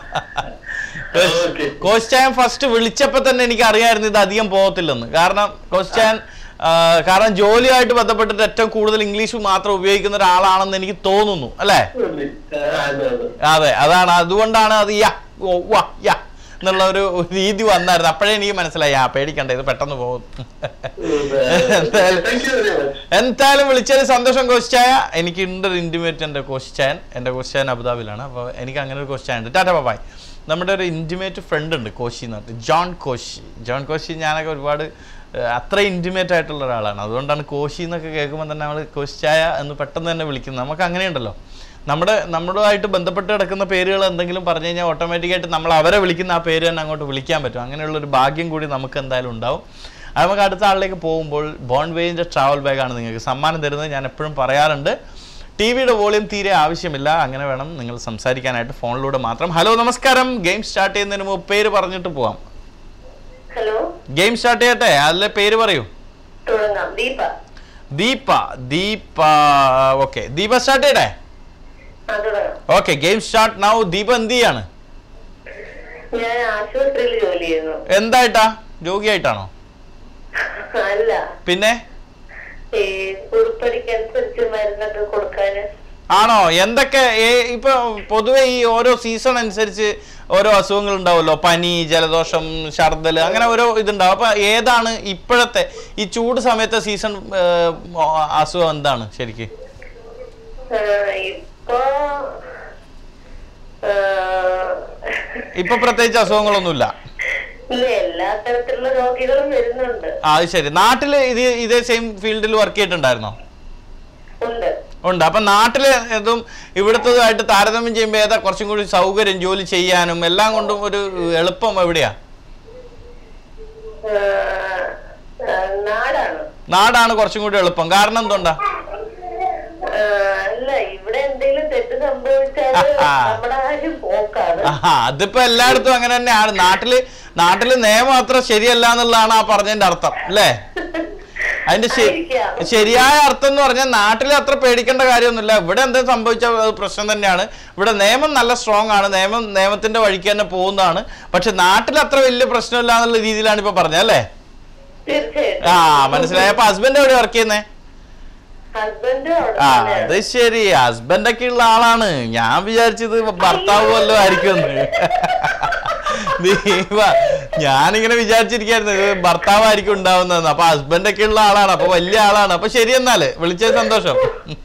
Okay. കോസ്റ്റാൻ ഫസ്റ്റ് വിളിച്ചപ്പോ തന്നെ എനിക്ക് അറിയായിരുന്നു ഇത് അധികം പോകത്തില്ലെന്ന് കാരണം കോസ്റ്റാൻ കാരണം ജോലിയായിട്ട് ബന്ധപ്പെട്ടിട്ട് ഏറ്റവും കൂടുതൽ ഇംഗ്ലീഷ് മാത്രം ഉപയോഗിക്കുന്ന ഒരാളാണെന്ന് എനിക്ക് തോന്നുന്നു അല്ലേ ജോലി. ആ, അതെ, അതെ. അതെ അതാണ് അതുകൊണ്ടാണ് അത് യാ ഓ വാ യാ എന്നുള്ള ഒരു രീതി വന്നായിരുന്നു അപ്പോഴേ എനിക്ക് മനസ്സിലായി ആ പേടിക്കണ്ട ഇത് പെട്ടെന്ന് പോകും Thank you very much. എന്തായാലും വിളിച്ചതിൽ സന്തോഷം കോച്ചായ എനിക്ക് ഉണ്ട് ഒരു ഇൻറ്റിമേറ്റ് എൻ്റെ കോച്ചാൻ എൻ്റെ കോച്ചാൻ അബുദാബിലാണ് അപ്പോൾ എനിക്ക് അങ്ങനെ ഒരു കോച്ചാൻ ഉണ്ട് ടാറ്റ ബബായ് നമ്മുടെ ഒരു ഇൻറ്റിമേറ്റ് ഫ്രണ്ട് ഉണ്ട് കോശി എന്ന് പറഞ്ഞിട്ട് ജോൺ കോശി ജോൺ കോശി ഞാനൊക്കെ ഒരുപാട് ഏഹ്, അത്ര ഇൻറ്റിമേറ്റ് ആയിട്ടുള്ള ഒരാളാണ് അതുകൊണ്ടാണ് കോശി എന്നൊക്കെ കേൾക്കുമ്പോൾ തന്നെ നമ്മൾ കോശായ എന്ന് പെട്ടെന്ന് തന്നെ വിളിക്കുന്നത് നമുക്ക് അങ്ങനെയുണ്ടല്ലോ നമ്മുടെ നമ്മുടെയായിട്ട് ബന്ധപ്പെട്ട് കിടക്കുന്ന പേരുകൾ എന്തെങ്കിലും പറഞ്ഞു കഴിഞ്ഞാൽ ഓട്ടോമാറ്റിക്കായിട്ട് നമ്മൾ അവരെ വിളിക്കുന്ന ആ പേര് തന്നെ അങ്ങോട്ട് വിളിക്കാൻ പറ്റും അങ്ങനെയുള്ളൊരു ഭാഗ്യം കൂടി നമുക്ക് എന്തായാലും ഉണ്ടാവും അത് നമുക്ക് അടുത്ത ആളിലേക്ക് പോകുമ്പോൾ ബോൺ വേയിൻ്റെ ട്രാവൽ ബാഗാണ് നിങ്ങൾക്ക് സമ്മാനം തരുന്നത് ഞാൻ എപ്പോഴും പറയാറുണ്ട് ടി വിയുടെ വോളിയം തീരെ ആവശ്യമില്ല അങ്ങനെ വേണം നിങ്ങൾ സംസാരിക്കാനായിട്ട് ഫോണിലൂടെ മാത്രം ഹലോ നമസ്കാരം ഗെയിം സ്റ്റാർട്ട് ചെയ്യുന്നതിന് മുമ്പ് പേര് പറഞ്ഞിട്ട് പോവാം ഹലോ ഗെയിം സ്റ്റാർട്ട് ചെയ്യട്ടെ അതിലെ പേര് പറയൂ തുടങ്ങാം ദീപ ദീപ ദീപ ഓക്കെ ദീപ സ്റ്റാർട്ട് ചെയ്യട്ടെ ആ തുടങ്ങാം okay game start now Deepa എന്ത് ചെയ്യാണ് ഞാൻ ആശുപത്രിയിൽ ജോലി ചെയ്യുന്നു എന്തായിട്ടാ രോഗിയായിട്ടാണോ അല്ല പിന്നെ ഈ കുറിപ്പടിക്കനുസരിച്ച് മരുന്നൊക്കെ കൊടുക്കാന് ആണോ എന്തൊക്കെ ഏ- ഇപ്പൊ പൊതുവെ ഈ ഓരോ സീസൺ അനുസരിച്ച് ഓരോ അസുഖങ്ങൾ ഉണ്ടാവുമല്ലോ പനി ജലദോഷം ഛർദൽ അങ്ങനെ ഓരോ ഇതുണ്ടാവും അപ്പൊ ഏതാണ് ഇപ്പോഴത്തെ ഈ ചൂട് സമയത്തെ സീസൺ അസുഖം എന്താണ് ശരിക്ക് ആ, ഇപ്പൊ ആ, ഇപ്പൊ പ്രത്യേകിച്ച് അസുഖങ്ങളൊന്നുമില്ല ഇല്ല എല്ലാ തരത്തിലുള്ള രോഗികളും വരുന്നുണ്ട് ആ അത് ശരി നാട്ടില് ഇത് ഇതേ സെയിം ഫീൽഡിൽ വർക്ക് ചെയ്തിട്ടുണ്ടായിരുന്നോ ഉണ്ട് ഉണ്ട് അപ്പൊ നാട്ടില് ഇതും ഇവിടുത്തതുമായിട്ട് താരതമ്യം ചെയ്യുമ്പോൾ ഏതാ കുറച്ചും കൂടി സൗകര്യം ജോലി ചെയ്യാനും എല്ലാം കൊണ്ടും ഒരു എളുപ്പം എവിടെയാ ആ, ആ, നാടാണ് നാടാണ് കുറച്ചും കൂടി എളുപ്പം കാരണം എന്തുകൊണ്ടാ ആ, അല്ല ഇവിടെ എന്തെങ്കിലും തെറ്റ് സംഭവിച്ചാല് നമ്മുടെ ആരും പോക്കാണ് ആഹാ, അതിപ്പോ എല്ലായിടത്തും അങ്ങനെ തന്നെയാണ് നാട്ടില് നാട്ടില് നിയമം അത്ര ശരിയല്ല എന്നുള്ളതാണ് ആ പറഞ്ഞതിന്റെ അർത്ഥം അല്ലേ അതിന്റെ ശ- ആയിരിക്കാം. ശരിയായ അർത്ഥം എന്ന് പറഞ്ഞാൽ നാട്ടിൽ അത്ര പേടിക്കേണ്ട കാര്യമൊന്നുമില്ല ഇവിടെ എന്തെങ്കിലും സംഭവിച്ചാൽ അത് പ്രശ്നം തന്നെയാണ് ഇവിടെ നിയമം നല്ല സ്ട്രോങ് ആണ് നിയമം നിയമത്തിന്റെ വഴിക്ക് തന്നെ പോകുന്നതാണ് പക്ഷെ നാട്ടിൽ അത്ര വലിയ പ്രശ്നമില്ല എന്നുള്ള രീതിയിലാണ് ഇപ്പൊ പറഞ്ഞത് അല്ലേ തീർച്ചയായിട്ടും ആ മനസ്സിലായി അപ്പൊ ഹസ്ബൻഡ് എവിടെ വർക്ക് ചെയ്യുന്നേ ഹസ്ബൻഡ് അവിടെ ആ തന്നെയാണ്. അത് ശരി ഹസ്ബൻഡ് ഒക്കെ ഉള്ള ആളാണ് ഞാൻ വിചാരിച്ചത് ഭർത്താവ് വല്ലതും ആയിരിക്കും ദീപ ഞാനിങ്ങനെ വിചാരിച്ചിരിക്കായിരുന്നു ഇത് ഭർത്താവായിരിക്കും ഉണ്ടാവുന്നതെന്ന് അപ്പൊ ഹസ്ബൻഡ് ഒക്കെ ഉള്ള ആളാണ് അപ്പൊ വലിയ ആളാണ് അപ്പൊ ശരി എന്നാല് വിളിച്ചത് സന്തോഷം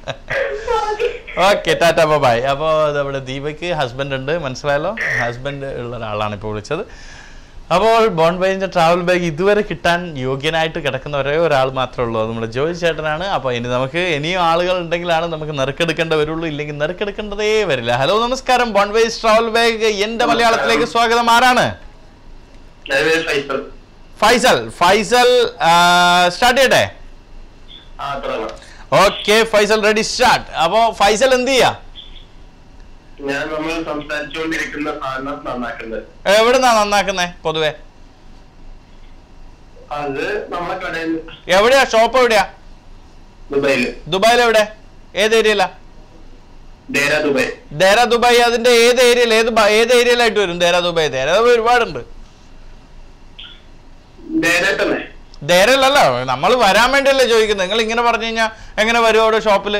ഓക്കെ ടാറ്റ ബൈ അപ്പോൾ നമ്മുടെ ദീപയ്ക്ക് ഹസ്ബൻഡ് ഉണ്ട് മനസ്സിലായല്ലോ ഹസ്ബൻഡ് ഉള്ള ഒരാളാണ് ഇപ്പോൾ വിളിച്ചത് അപ്പോൾ ബോൺ ബൈൻ്റെ ട്രാവൽ ബാഗ് ഇതുവരെ കിട്ടാൻ യോഗ്യനായിട്ട് കിടക്കുന്ന ഒരേ ഒരാൾ മാത്രമേ ഉള്ളൂ അത് നമ്മുടെ ജോയി ചേട്ടനാണ് അപ്പോൾ ഇനി നമുക്ക് ഇനിയും ആളുകൾ ഉണ്ടെങ്കിലാണ് നമുക്ക് നെറുക്കെടുക്കേണ്ട വരുള്ളൂ ഇല്ലെങ്കിൽ നെറുക്കെടുക്കേണ്ടതേ വരില്ല ഹലോ നമസ്കാരം ബോൺ ബൈസ് ട്രാവൽ ബാഗ് എൻ്റെ മലയാളത്തിലേക്ക് സ്വാഗതം ആരാണ് ഞാൻ ഫൈസൽ ഫൈസൽ ഫൈസൽ സ്റ്റാർട്ട് ചെയ്യട്ടെ ആ തുടങ്ങാം ഓക്കെ ഫൈസൽ റെഡി സ്റ്റാർട്ട് അപ്പോൾ ഫൈസൽ എന്ത് ചെയ്യാ ഞാൻ നമ്മൾ സംസാരിച്ചുകൊണ്ടിരിക്കുന്ന സാധനം നന്നാക്കുന്നത് എവിടുന്നാ നന്നാക്കുന്നേ പൊതുവെ അത് നമ്മളെ കടയിൽ എവിടെയാ ഷോപ്പ് എവിടെയാ ദുബായില് ദുബായിൽ എവിടെ ഏത് ഏരിയയിലാ ദേര ദുബായ് ദേര ദുബായ് അതിന്റെ ഏത് ഏരിയയിൽ ഏത് ബ- ഏത് ഏരിയയിലായിട്ട് വരും ദേര ദുബായ് ദേര ദുബായ് ഒരുപാടുണ്ട് ദേര തന്നെ ദേരല്ലല്ലോ നമ്മൾ വരാൻ വേണ്ടിയല്ലേ ചോദിക്കുന്നത് നിങ്ങൾ ഇങ്ങനെ പറഞ്ഞു കഴിഞ്ഞാൽ എങ്ങനെ വരും അവിടെ ഷോപ്പില്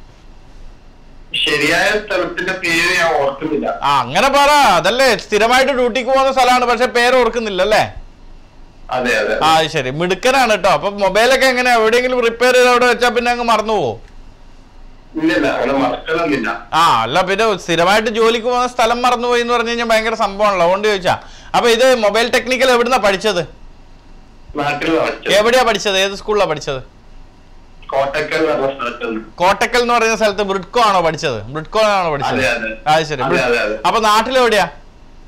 ശരിയായ സ്ഥലത്തിന്റെ പേര് ഞാൻ ഓർക്കുന്നില്ല ആ അങ്ങനെ പറ അതല്ലേ സ്ഥിരമായിട്ട് ഡ്യൂട്ടിക്ക് പോകുന്ന സ്ഥലമാണ് പക്ഷെ പേര് ഓർക്കുന്നില്ല അല്ലേ അതെ അതെ ആ അത് ശരി മിടുക്കനാണ് കേട്ടോ അപ്പൊ മൊബൈലൊക്കെ എങ്ങനെ എവിടെയെങ്കിലും റിപ്പയർ ചെയ്ത് അവിടെ വെച്ചാൽ പിന്നെ അങ്ങ് മറന്നു പോവോ ഇല്ലില്ല അങ്ങനെ മറക്കണമെന്നില്ല ആ അല്ല പിന്നെ സ്ഥിരമായിട്ട് ജോലിക്ക് പോകുന്ന സ്ഥലം മറന്നുപോയി എന്ന് പറഞ്ഞു കഴിഞ്ഞാൽ ഭയങ്കര സംഭവമാണല്ലോ അതുകൊണ്ട് ചോദിച്ചാ അപ്പൊ ഇത് മൊബൈൽ ടെക്നിക്കൽ എവിടുന്നാ പഠിച്ചത് നാട്ടിൽ പഠിച്ചത് എവിടെയാ പഠിച്ചത് ഏത് സ്കൂളിലാ പഠിച്ചത് കോട്ടക്കൽ എന്ന് പറഞ്ഞ സ്ഥലത്തുനിന്ന് കോട്ടക്കൽ എന്ന് പറയുന്ന സ്ഥലത്ത് ബ്രിഡ്കോ ആണോ പഠിച്ചത് ബ്രിഡ്കോ ആണോ പഠിച്ചത് അതെ, അതെ. അത് ശരി അതെ, അതെ, അതെ. അപ്പൊ നാട്ടിലെവിടെയാ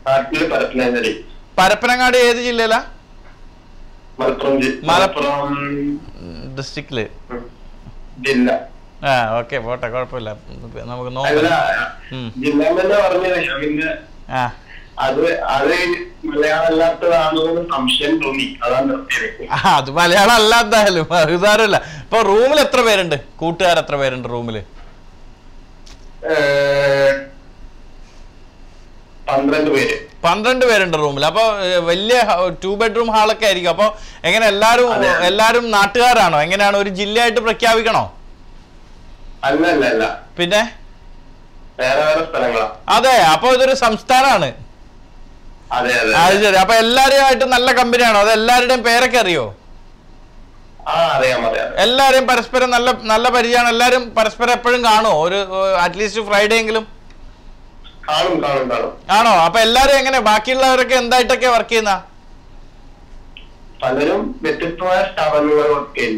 നാട്ടില് പരപ്പനങ്ങാടി പരപ്പനങ്ങാടി ഏത് ജില്ലയിലാ മലപ്പുറം ജി- മലപ്പുറം മലപ്പുറം ഡിസ്ട്രിക്റ്റില് ഉം, ജില്ല ആ ഓക്കെ പോട്ടെ കുഴപ്പമില്ല നമുക്ക് അല്ല നോക്കാം ഉം. ജില്ല തന്നെ പറഞ്ഞത് ഞാൻ പിന്നെ ആ അത് അത് മലയാളം അല്ലാത്തതാണോ എന്ന് സംശയം തോന്നി അതാണ് നിർത്തിയത് ആ, അത് മലയാളം അല്ല എന്തായാലും അത് സാരമില്ല ഇപ്പൊ റൂമിൽ എത്ര പേരുണ്ട് കൂട്ടുകാർ എത്ര പേരുണ്ട് റൂമില് ഏഹ്, പന്ത്രണ്ട് പേര് പന്ത്രണ്ട് പേരുണ്ട് റൂമിൽ അപ്പൊ ഏ, വലിയ ടു ബെഡ്റൂം ഹാളൊക്കെ ആയിരിക്കും അപ്പൊ എങ്ങനെ എല്ലാരും എല്ലാരും നാട്ടുകാരാണോ എങ്ങനെയാണ് ഒരു ജില്ലയായിട്ട് പ്രഖ്യാപിക്കണോ അല്ല അല്ല അല്ല പിന്നെ വേറെ വേറെ സ്ഥലങ്ങളാ അതെ അപ്പൊ ഇതൊരു സംസ്ഥാനമാണ് അതെ അതെ അത് ശരി അപ്പൊ എല്ലാവരുമായിട്ട് നല്ല കമ്പനിയാണോ അത് എല്ലാവരുടെയും പേരൊക്കെ അറിയോ ആ അറിയാം അറിയാം എല്ലാവരെയും പരസ്പരം നല്ല നല്ല പരിചയമാണ് എല്ലാവരും പരസ്പരം എപ്പോഴും കാണുമോ ഒരു അറ്റ്ലീസ്റ്റ് ഫ്രൈഡേ എങ്കിലും കാണും കാണും കാണും ആണോ അപ്പൊ എല്ലാരും എങ്ങനെ ബാക്കിയുള്ളവരൊക്കെ എന്തായിട്ടൊക്കെ വർക്ക് ചെയ്യുന്ന പലരും വ്യത്യസ്തമായ സ്ഥാപനങ്ങളിൽ വർക്ക് ചെയ്യും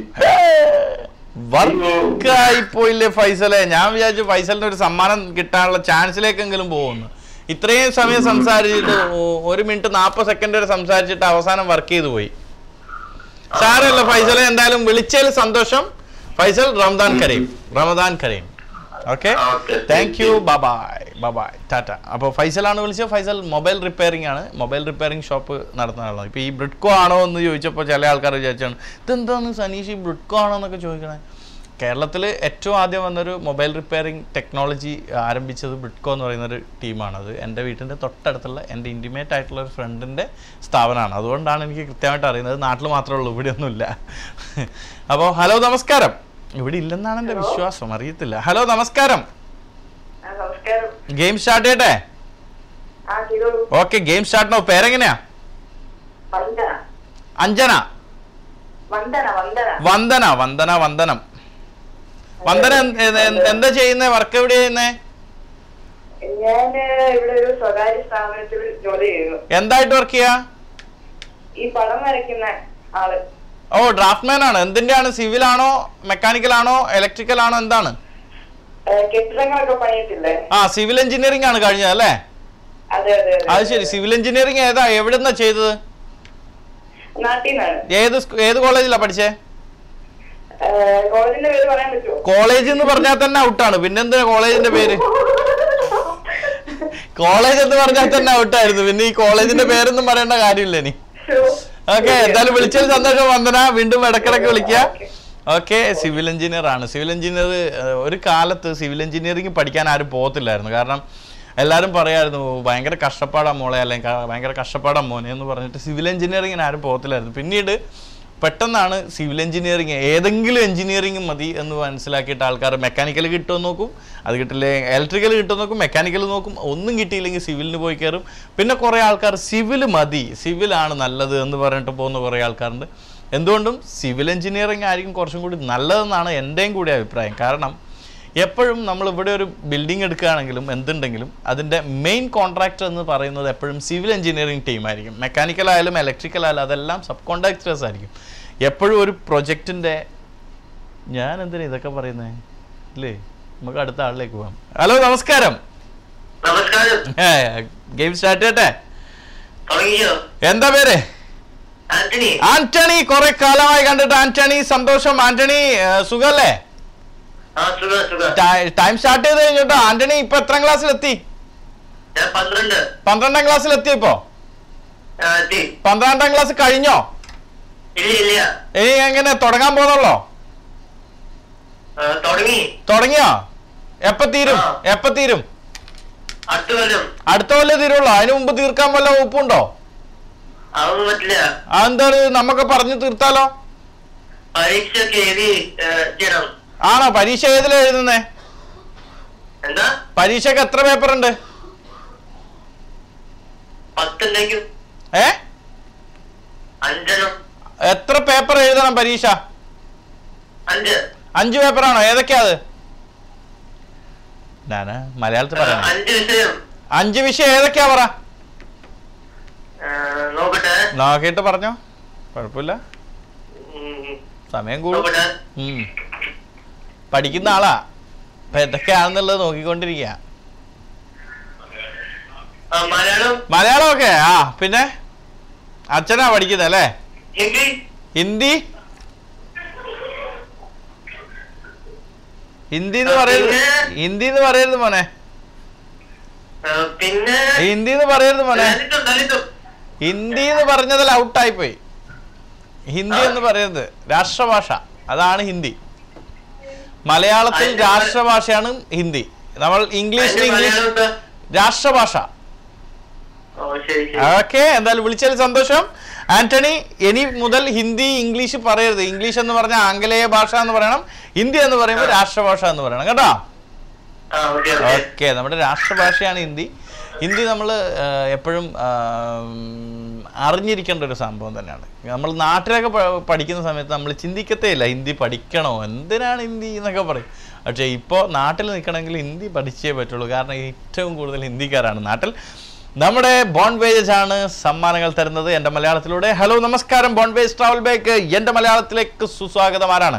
വർക്കായി പോയില്ലേ ഫൈസലെ ഞാൻ വിചാരിച്ചു ഫൈസലിന് ഒരു സമ്മാനം കിട്ടാനുള്ള ചാൻസിലേക്കെങ്കിലും പോകുന്നു ഇത്രയും സമയം സംസാരിച്ചിട്ട് ഒ- ഒരു മിനിറ്റ് നാൽപ്പത് സെക്കൻഡ് വരെ സംസാരിച്ചിട്ട് അവസാനം വർക്ക് ചെയ്തു പോയി സാരല്ല ഫൈസലെ എന്തായാലും വിളിച്ചതിൽ സന്തോഷം Faisal Ramadan Kareem Ramadan Kareem okay thank you bye bye bye bye ടാറ്റ അപ്പോൾ ഫൈസലാണ് വിളിച്ചത് ഫൈസൽ മൊബൈൽ റിപ്പയറിംഗ് ആണ് മൊബൈൽ റിപ്പയറിംഗ് ഷോപ്പ് നടത്തുന്ന ആളാണ് ഇപ്പോൾ ഈ ബ്രിഡ്കോ ആണോ എന്ന് ചോദിച്ചപ്പോൾ ചില ആൾക്കാർ വിചാരിച്ചാണ് ഇതെന്താണ് സനീഷ് ഈ ബ്രിഡ്കോ ആണോ എന്നൊക്കെ ചോദിക്കണേ കേരളത്തിൽ ഏറ്റവും ആദ്യം വന്നൊരു മൊബൈൽ റിപ്പയറിംഗ് ടെക്നോളജി ആരംഭിച്ചത് ബ്രിഡ്കോ എന്ന് പറയുന്ന ഒരു ടീമാണത് എൻ്റെ വീട്ടിൻ്റെ തൊട്ടടുത്തുള്ള എൻ്റെ ഇൻറ്റിമേറ്റ് ആയിട്ടുള്ള ഒരു ഫ്രണ്ടിൻ്റെ സ്ഥാപനമാണ് അതുകൊണ്ടാണ് എനിക്ക് കൃത്യമായിട്ട് അറിയുന്നത് നാട്ടിൽ മാത്രമേ ഉള്ളൂ ഇവിടെ ഒന്നുമില്ല അപ്പോൾ ഹലോ നമസ്കാരം ഇവിടെ ഇല്ലെന്നാണ് എൻ്റെ വിശ്വാസം അറിയത്തില്ല ഹലോ നമസ്കാരം നമസ്കാരം ഗെയിം സ്റ്റാർട്ട് ചെയ്യട്ടെ ആ ചെയ്തോളൂ ഓക്കെ ഗെയിം സ്റ്റാർട്ട് നോ പേരെങ്ങനെയാ വന്ദന അഞ്ജന വന്ദന വന്ദന വന്ദന വന്ദന വന്ദനം വന്ദന എന്ത്- എന്ത്- എന്ത്- എന്താ ചെയ്യുന്നേ വർക്ക് എവിടെ ചെയ്യുന്നേ ഞാൻ ഇവിടെ ഒരു സ്വകാര്യ സ്ഥാപനത്തിൽ ജോലി ചെയ്യുന്നു എന്തായിട്ട് വർക്ക് ചെയ്യാ ഈ പടം വരയ്ക്കുന്ന ആള് ഓ ഡ്രാഫ്റ്റ്മാൻ ആണ് എന്തിന്റെ ആണ് സിവിൽ ആണോ മെക്കാനിക്കൽ ആണോ ഇലക്ട്രിക്കൽ ആണോ എന്താണ് ഏ, കെട്ടിടങ്ങളൊക്കെ പണിയത്തില്ലേ ആ സിവിൽ എഞ്ചിനീയറിംഗ് ആണ് കഴിഞ്ഞത് അല്ലേ അതെ അതെ അതെ അത് ശരി സിവിൽ എഞ്ചിനീയറിംഗ് ഏതാ എവിടെന്നാ ചെയ്തത് നാട്ടിൽ നിന്നാണ് ഏത് സ്കൂ- ഏത് കോളേജിലാ പഠിച്ചേ ഏ, കോളേജിന്റെ പേര് പറയാൻ പറ്റുമോ കോളേജ് എന്ന് പറഞ്ഞാൽ തന്നെ ഔട്ടാണ് പിന്നെന്താ കോളേജിന്റെ പേര് കോളേജ് എന്ന് പറഞ്ഞാൽ തന്നെ ഔട്ടായിരുന്നു പിന്നെ ഈ കോളേജിന്റെ പേരൊന്നും പറയേണ്ട കാര്യമില്ല ഇനി ഓക്കെ എന്തായാലും വിളിച്ചതിൽ സന്തോഷം വന്ദന വീണ്ടും ഇടക്കിടക്ക് വിളിക്കുക ഓക്കെ സിവിൽ എഞ്ചിനീയർ ആണ് സിവിൽ എഞ്ചിനീയർ ഒരു കാലത്ത് സിവിൽ എഞ്ചിനീയറിംഗ് പഠിക്കാൻ ആരും പോകത്തില്ലായിരുന്നു കാരണം എല്ലാവരും പറയായിരുന്നു ഭയങ്കര കഷ്ടപ്പാടാ മോളെ അല്ലെങ്കിൽ ക- ഭയങ്കര കഷ്ടപ്പാടാ മോനെ എന്ന് പറഞ്ഞിട്ട് സിവിൽ എഞ്ചിനീയറിങ്ങിന് ആരും പോകത്തില്ലായിരുന്നു പിന്നീട് പെട്ടെന്നാണ് സിവിൽ എഞ്ചിനീയറിംഗ് ഏതെങ്കിലും എഞ്ചിനീയറിംഗ് മതി എന്ന് മനസ്സിലാക്കിയിട്ട് ആൾക്കാർ മെക്കാനിക്കൽ കിട്ടുമെന്ന് നോക്കും അത് കിട്ടില്ലേ ഇലക്ട്രിക്കൽ കിട്ടുമെന്ന് നോക്കും മെക്കാനിക്കൽ നോക്കും ഒന്നും കിട്ടിയില്ലെങ്കിൽ സിവിലിന് പോയി കയറും പിന്നെ കുറേ ആൾക്കാർ സിവിൽ മതി സിവിലാണ് നല്ലത് എന്ന് പറഞ്ഞിട്ട് പോകുന്ന കുറേ ആൾക്കാരുണ്ട് എന്തുകൊണ്ടും സിവിൽ എഞ്ചിനീയറിംഗ് ആയിരിക്കും കുറച്ചും കൂടി നല്ലതെന്നാണ് എൻ്റെയും കൂടി അഭിപ്രായം കാരണം എപ്പോഴും നമ്മൾ ഇവിടെ ഒരു ബിൽഡിംഗ് എടുക്കുകയാണെങ്കിലും എന്തുണ്ടെങ്കിലും അതിൻ്റെ മെയിൻ കോൺട്രാക്ടർ എന്ന് പറയുന്നത് എപ്പോഴും സിവിൽ എഞ്ചിനീയറിംഗ് ടീമായിരിക്കും മെക്കാനിക്കൽ ആയാലും ഇലക്ട്രിക്കൽ ആയാലും അതെല്ലാം സബ് കോൺട്രാക്ടേഴ്സ് ആയിരിക്കും എപ്പോഴും ഒരു പ്രൊജക്റ്റിൻ്റെ ഞാൻ എന്തിനാ ഇതൊക്കെ പറയുന്നത് ഇല്ലേ നമുക്ക് അടുത്ത ആളിലേക്ക് പോകാം ഹലോ നമസ്കാരം നമസ്കാരം ഗെയിം സ്റ്റാർട്ട് ചെയ്യട്ടെ തുടങ്ങിയോ എന്താ പേര് ആന്റണി ആന്റണി കുറെ കാലമായി കണ്ടിട്ട് ആന്റണി സന്തോഷം ആന്റണി ഏ, സുഖല്ലേ ആ സുഖം സുഖം ടൈം സ്റ്റാർട്ട് ചെയ്ത് കഴിഞ്ഞിട്ടോ ആന്റണി ഇപ്പൊ എത്രാം ക്ലാസ്സിലെത്തി ഞാൻ പന്ത്രണ്ട് പന്ത്രണ്ടാം ക്ലാസ്സിലെത്തി ഇപ്പോ ആ, എത്തി പന്ത്രണ്ടാം ക്ലാസ് കഴിഞ്ഞോ ഇല്ല ഇല്ല ഇനി എങ്ങനെ തുടങ്ങാൻ പോകുന്നുള്ളോ ആ, തുടങ്ങി തുടങ്ങിയോ എപ്പ തീരും ആ. എപ്പ തീരും അടുത്ത കൊല്ലം അടുത്ത കൊല്ലം തീരുള്ളൂ അതിനു മുമ്പ് തീർക്കാൻ വല്ല ഉപ്പുണ്ടോ അതൊന്നും പറ്റില്ല അതെന്താണ് നമുക്ക് പറഞ്ഞു തീർത്താലോ പരീക്ഷയൊക്കെ എഴുതി ഏ, ചെയ്യണം ആണോ പരീക്ഷ ഏതിലാ എഴുതുന്നേ എന്താ പരീക്ഷക്ക് എത്ര പേപ്പർ ഉണ്ട് പത്തുണ്ടെങ്കിൽ ഏ അഞ്ചെണ്ണം എത്ര പേപ്പർ എഴുതണം പരീക്ഷ അഞ്ച് അഞ്ച് പേപ്പറാണോ ഏതൊക്കെയാ അത് ഞാന് മലയാളത്തിൽ ആ, പറയാം അഞ്ച് വിഷയം അഞ്ച് വിഷയം ഏതൊക്കെയാ പറ ആ, നോക്കട്ടെ നോക്കിയിട്ട് പറഞ്ഞോ കുഴപ്പമില്ല ഉം, സമയം കൂടും നോക്കട്ടെ ഉം. പഠിക്കുന്ന ആളാ അപ്പൊ എന്തൊക്കെയാണെന്നുള്ളത് നോക്കിക്കൊണ്ടിരിക്കുക മലയാളം മലയാളം ഒക്കെ ആ പിന്നെ അച്ഛനാ പഠിക്കുന്നത് അല്ലേ ഹിന്ദി ഹിന്ദി ഹിന്ദി എന്ന് പറയരുത് പിന്നെ? ഹിന്ദി എന്ന് പറയരുത് മോനെ ആ, പിന്നെ ഹിന്ദി എന്ന് പറയരുത് മോനെ ലളിതം ലളിതം ഹിന്ദി എന്ന് പറഞ്ഞതിൽ ഔട്ടായി പോയി ഹിന്ദി എന്ന് പറയരുത് രാഷ്ട്രഭാഷ അതാണ് ഹിന്ദി മലയാളത്തിൽ അതിന്റെ രാഷ്ട്രഭാഷയാണ് ഹിന്ദി നമ്മൾ ഇംഗ്ലീഷിൽ അതിന്റെ ഇംഗ്ലീഷ് മലയാളം എന്താ? രാഷ്ട്രഭാഷ ഓ ശരി ശരി ഓക്കെ എന്തായാലും വിളിച്ചതിൽ സന്തോഷം ആന്റണി ഇനി മുതൽ ഹിന്ദി ഇംഗ്ലീഷ് പറയരുത് ഇംഗ്ലീഷ് എന്ന് പറഞ്ഞാൽ ആംഗലേയ ഭാഷ എന്ന് പറയണം ഹിന്ദി എന്ന് പറയുമ്പോൾ രാഷ്ട്രഭാഷ എന്ന് പറയണം കേട്ടോ ആ ഓക്കെ ഓക്കെ ഓക്കെ നമ്മുടെ രാഷ്ട്രഭാഷയാണ് ഹിന്ദി ഹിന്ദി നമ്മൾ എപ്പോഴും അറിഞ്ഞിരിക്കേണ്ട ഒരു സംഭവം തന്നെയാണ് നമ്മൾ നാട്ടിലൊക്കെ പ- പഠിക്കുന്ന സമയത്ത് നമ്മൾ ചിന്തിക്കത്തേ ഇല്ല ഹിന്ദി പഠിക്കണോ എന്തിനാണ് ഹിന്ദി എന്നൊക്കെ പറയും പക്ഷേ ഇപ്പോൾ നാട്ടിൽ നിൽക്കണമെങ്കിൽ ഹിന്ദി പഠിച്ചേ പറ്റുള്ളൂ കാരണം ഏറ്റവും കൂടുതൽ ഹിന്ദിക്കാരാണ് നാട്ടിൽ നമ്മുടെ ബോൺ വേജസ് ആണ് സമ്മാനങ്ങൾ തരുന്നത് എൻ്റെ മലയാളത്തിലൂടെ ഹലോ നമസ്കാരം ബോൺ വേജ് ട്രാവൽ ബാക്ക് എൻ്റെ മലയാളത്തിലേക്ക് സുസ്വാഗതം ആരാണ്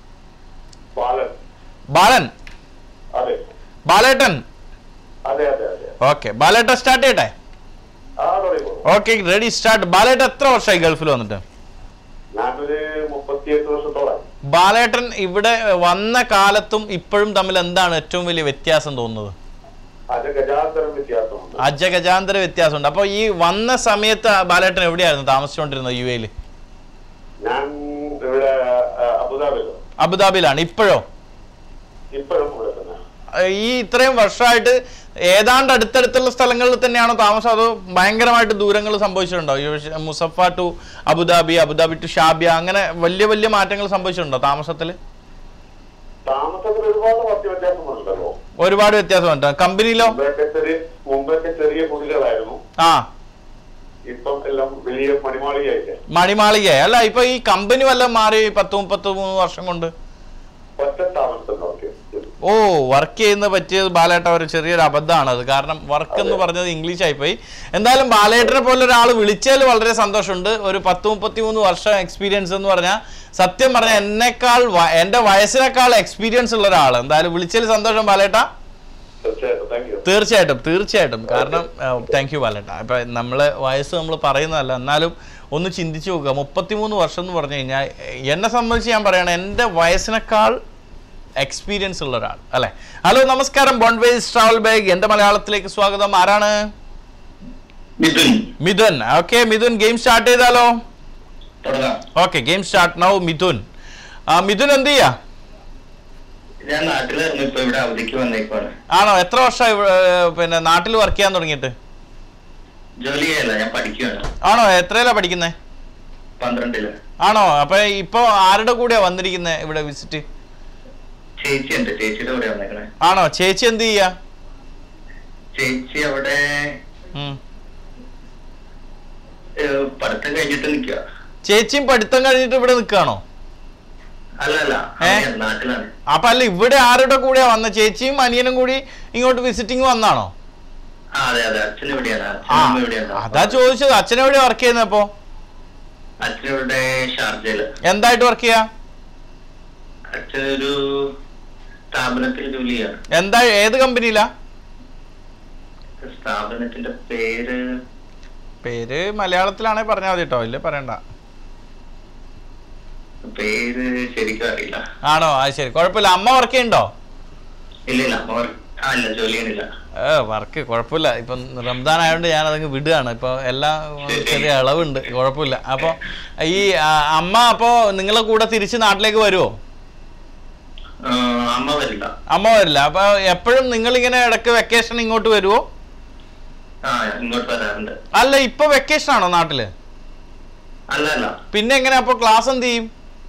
ബാലൻ ബാലൻ അതെ ബാലേട്ടൻ അതെ അതെ അതെ ഓക്കെ ബാലേട്ടൻ സ്റ്റാർട്ട് ചെയ്യട്ടെ ആ തുടങ്ങിക്കോളൂ ഓക്കെ റെഡി സ്റ്റാർട്ട് ബാലേട്ടൻ എത്ര വർഷമായി ഗൾഫിൽ വന്നിട്ട് ഞാനൊരു മുപ്പത്തിയെട്ട് വർഷത്തോളം ബാലേട്ടൻ ഇവിടെ വന്ന കാലത്തും ഇപ്പോഴും തമ്മിൽ എന്താണ് ഏറ്റവും വലിയ വ്യത്യാസം തോന്നുന്നത് അത് ഗജാന്തരം വ്യത്യാസമുണ്ട് അജഗജാന്തര വ്യത്യാസമുണ്ട് അപ്പോൾ ഈ വന്ന സമയത്ത് ബാലേട്ടൻ എവിടെയായിരുന്നു താമസിച്ചുകൊണ്ടിരുന്നത് യു എയിൽ ഞാൻ ഇവിടെ ആ, അബുദാബിയിലോ അബുദാബിയിലാണ് ഇപ്പോഴോ ഇപ്പോഴും ഇവിടെ തന്നെ ഏഹ് ഈ ഇത്രയും വർഷമായിട്ട് ഏതാണ്ട് അടുത്തടുത്തുള്ള സ്ഥലങ്ങളിൽ തന്നെയാണോ താമസം അതോ ഭയങ്കരമായിട്ട് ദൂരങ്ങൾ സംഭവിച്ചിട്ടുണ്ടോ ഈ പക്ഷേ Musaffah to Abu Dhabi Abu Dhabi to Shabiya അങ്ങനെ വലിയ വലിയ മാറ്റങ്ങൾ സംഭവിച്ചിട്ടുണ്ടോ താമസത്തിൽ താമസത്തിൽ ഒരുപാട് മധ്യ വ്യത്യാസമുണ്ടല്ലോ ഒരുപാട് വ്യത്യാസമുണ്ട് കമ്പനിയിലോ മുമ്പൊക്കെ ചെറിയ മുമ്പൊക്കെ ചെറിയ കുടികളായിരുന്നു ആ ഇപ്പം എല്ലാം വലിയ മണിമാളികയായില്ലേ മണിമാളിക അല്ല ഇപ്പൊ ഈ കമ്പനി വല്ലതും മാറി പത്ത് മുപ്പത്തി മൂന്ന് വർഷം കൊണ്ട് ഒറ്റ സ്ഥാപനത്തിൽ നോക്കി ഓ വർക്ക് ചെയ്യുന്ന പറ്റിയത് ബാലേട്ട ഒരു ചെറിയൊരു അബദ്ധമാണ് അത് കാരണം വർക്ക് എന്ന് പറഞ്ഞത് ഇംഗ്ലീഷ് ആയിപ്പോയി എന്തായാലും ബാലേട്ടനെ പോലെ ഒരാൾ വിളിച്ചതിൽ വളരെ സന്തോഷമുണ്ട് ഒരു പത്ത് മുപ്പത്തി മൂന്ന് വർഷം എക്സ്പീരിയൻസ് എന്ന് പറഞ്ഞാൽ സത്യം പറഞ്ഞാൽ എന്നെക്കാൾ വ- എൻ്റെ വയസ്സിനേക്കാൾ എക്സ്പീരിയൻസ് ഉള്ള ഒരാൾ എന്തായാലും വിളിച്ചതിൽ സന്തോഷം ബാലേട്ട തീർച്ചയായിട്ടും താങ്ക് യു തീർച്ചയായിട്ടും തീർച്ചയായിട്ടും കാരണം താങ്ക് യു ബാലേട്ട ഇപ്പൊ നമ്മളെ വയസ്സ് നമ്മൾ പറയുന്നതല്ല എന്നാലും ഒന്ന് ചിന്തിച്ചു നോക്കുക മുപ്പത്തിമൂന്ന് വർഷം എന്ന് പറഞ്ഞു കഴിഞ്ഞാൽ എന്നെ സംബന്ധിച്ച് ഞാൻ പറയണം എൻ്റെ വയസ്സിനേക്കാൾ എക്സ്പീരിയൻസ് ഉള്ള ഒരാൾ അല്ലെ ഹലോ നമസ്കാരം ബോൺവേസ് ട്രാവൽ ബാഗ് എൻ്റെ മലയാളത്തിലേക്ക് സ്വാഗതം ആരാണ് Mithun Mithun okay Mithun game start ചെയ്താലോ തുടങ്ങാം okay game start now Mithun ആ മിഥുൻ എന്ത് ചെയ്യാ ഞാൻ നാട്ടിലായിരുന്നു ഇപ്പൊ ഇവിടെ അവധിക്ക് വന്നേക്കുവാണ് ആണോ എത്ര വർഷമായി ഇവിടെ, പിന്നെ നാട്ടിൽ വർക്ക് ചെയ്യാൻ തുടങ്ങിയിട്ട് ജോലി ചെയ്യല്ല ഞാൻ പഠിക്കുകയാണ് ആണോ എത്രയിലാ പഠിക്കുന്നത് പന്ത്രണ്ടില് ആണോ അപ്പൊ ഇപ്പൊ ആരുടെ കൂടെയാ വന്നിരിക്കുന്നത് ഇവിടെ വിസിറ്റ് ചേച്ചി ഉണ്ട് ചേച്ചിയുടെ കൂടെ വന്നേക്കണേ ആണോ ചേച്ചി എന്ത് ചെയ്യാ ചേച്ചി അവിടെ ഉം. ഏഹ്, പഠിത്തം കഴിഞ്ഞിട്ട് നിക്കുക ചേച്ചിയും പഠിത്തം കഴിഞ്ഞിട്ട് ഇവിടെ നിൽക്കുകയാണോ അല്ല അല്ല ഏ? അവിടെ നാട്ടിലാണ് അപ്പൊ അല്ല ഇവിടെ ആരുടെ കൂടെയാ വന്ന ചേച്ചിയും അനിയനും കൂടി ഇങ്ങോട്ട് വിസിറ്റിംഗ് വന്നാണോ ആ അതെ അതെ അച്ഛൻ എവിടെയാണ് ആ അച്ഛനും അമ്മ എവിടെയാണ് അതാ ചോദിച്ചത് അച്ഛൻ എവിടെ വർക്ക് ചെയ്യുന്നത് അപ്പോ അച്ഛൻ ഇവിടെ ഷാർജയില് എന്തായിട്ട് വർക്ക് ചെയ്യാ അച്ഛൻ ഒരു സ്ഥാപനത്തിൽ ജോലി ചെയ്യാണ് എന്താ ഏത് കമ്പനിയിലാ സ്ഥാപനത്തിന്റെ പേര് പേര് മലയാളത്തിലാണെ പറഞ്ഞാൽ മതി കേട്ടോ ഇല്ലേ പറയണ്ട പേര് ശരിക്കും അറിയില്ല ആണോ അത് ശരി കുഴപ്പമില്ല അമ്മ വർക്ക് ചെയ്യുന്നുണ്ടോ ഇല്ല ഇല്ല അമ്മ വർ- ആ ഇല്ല ജോലി ചെയ്യണില്ല ഏ വർക്ക് കുഴപ്പമില്ല ഇപ്പം റംസാൻ ആയതുകൊണ്ട് ഞാൻ അതങ്ങ് വിടുകയാണ് ഇപ്പൊ എല്ലാം ചെറിയ ഇളവുണ്ട് കുഴപ്പമില്ല അപ്പോൾ ഈ ആ, അമ്മ അപ്പോൾ നിങ്ങളെ കൂടെ തിരിച്ച് നാട്ടിലേക്ക് വരുമോ ആ, അമ്മ വരില്ല അമ്മ വരില്ല അപ്പൊ എപ്പോഴും നിങ്ങളിങ്ങനെ ഇടയ്ക്ക് വെക്കേഷൻ ഇങ്ങോട്ട് വരുമോ ആ ഇങ്ങോട്ട് വരാറുണ്ട് അല്ല ഇപ്പൊ വെക്കേഷൻ ആണോ നാട്ടില് അല്ല അല്ല പിന്നെ എങ്ങനെ അപ്പൊ ക്ലാസ് എന്ത് ചെയ്യും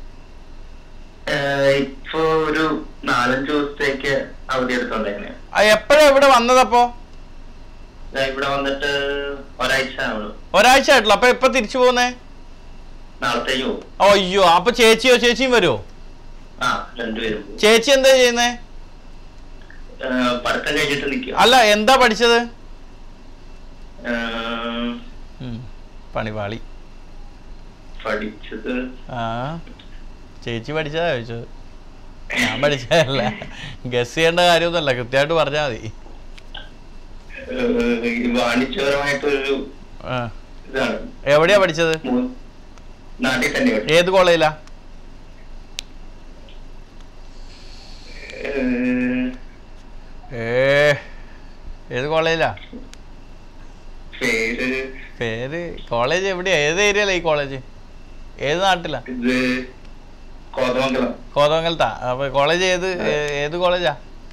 ഏഹ്, ഇപ്പൊ ഒരു നാലഞ്ച് ദിവസത്തേക്ക് അവധി എടുത്തോണ്ടേനെ എപ്പോഴാ ഇവിടെ വന്നതപ്പോ ഇവിടെ വന്നിട്ട് ഒരാഴ്ച ആവുള്ളൂ ഒരാഴ്ച ആയിട്ടുള്ളൂ അപ്പൊ എപ്പൊ തിരിച്ചു പോകുന്നേ നാളത്തേക്ക് പോകും അയ്യോ അപ്പൊ ചേച്ചിയോ ചേച്ചിയും വരുമോ ആ രണ്ടുപേരും പോകും ചേച്ചി എന്താ ചെയ്യുന്നേ ഏഹ്, പഠിത്തം കഴിഞ്ഞിട്ട് നിൽക്കുക അല്ല എന്താ പഠിച്ചത് ഏഹ്, ഉം, പണിപാളി പഠിച്ചത് ആ ചേച്ചി പഠിച്ചതാ ചോദിച്ചത് ഞാൻ പഠിച്ചതല്ല ഗസ് ചെയ്യേണ്ട കാര്യമൊന്നുമല്ല കൃത്യമായിട്ട് പറഞ്ഞാൽ മതി ഏഹ്, ഈ വാണിജ്യപരമായിട്ടൊരു ആ. ഇതാണ് എവിടെയാ പഠിച്ചത് മൂ- നാട്ടിൽ തന്നെ ഏത് കോളേജിലാ ഏഹ്, ഏ ഏത് കോളേജിലാ പേര് പേര് കോളേജ് എവിടെയാ ഏത് ഏരിയയിലാ ഈ കോളേജ് ഏത് നാട്ടിലാ ഇത് കോതമംഗലം കോതമംഗലത്താ അപ്പൊ കോളേജ് ഏത് ഏ- ഏത് കോളേജാ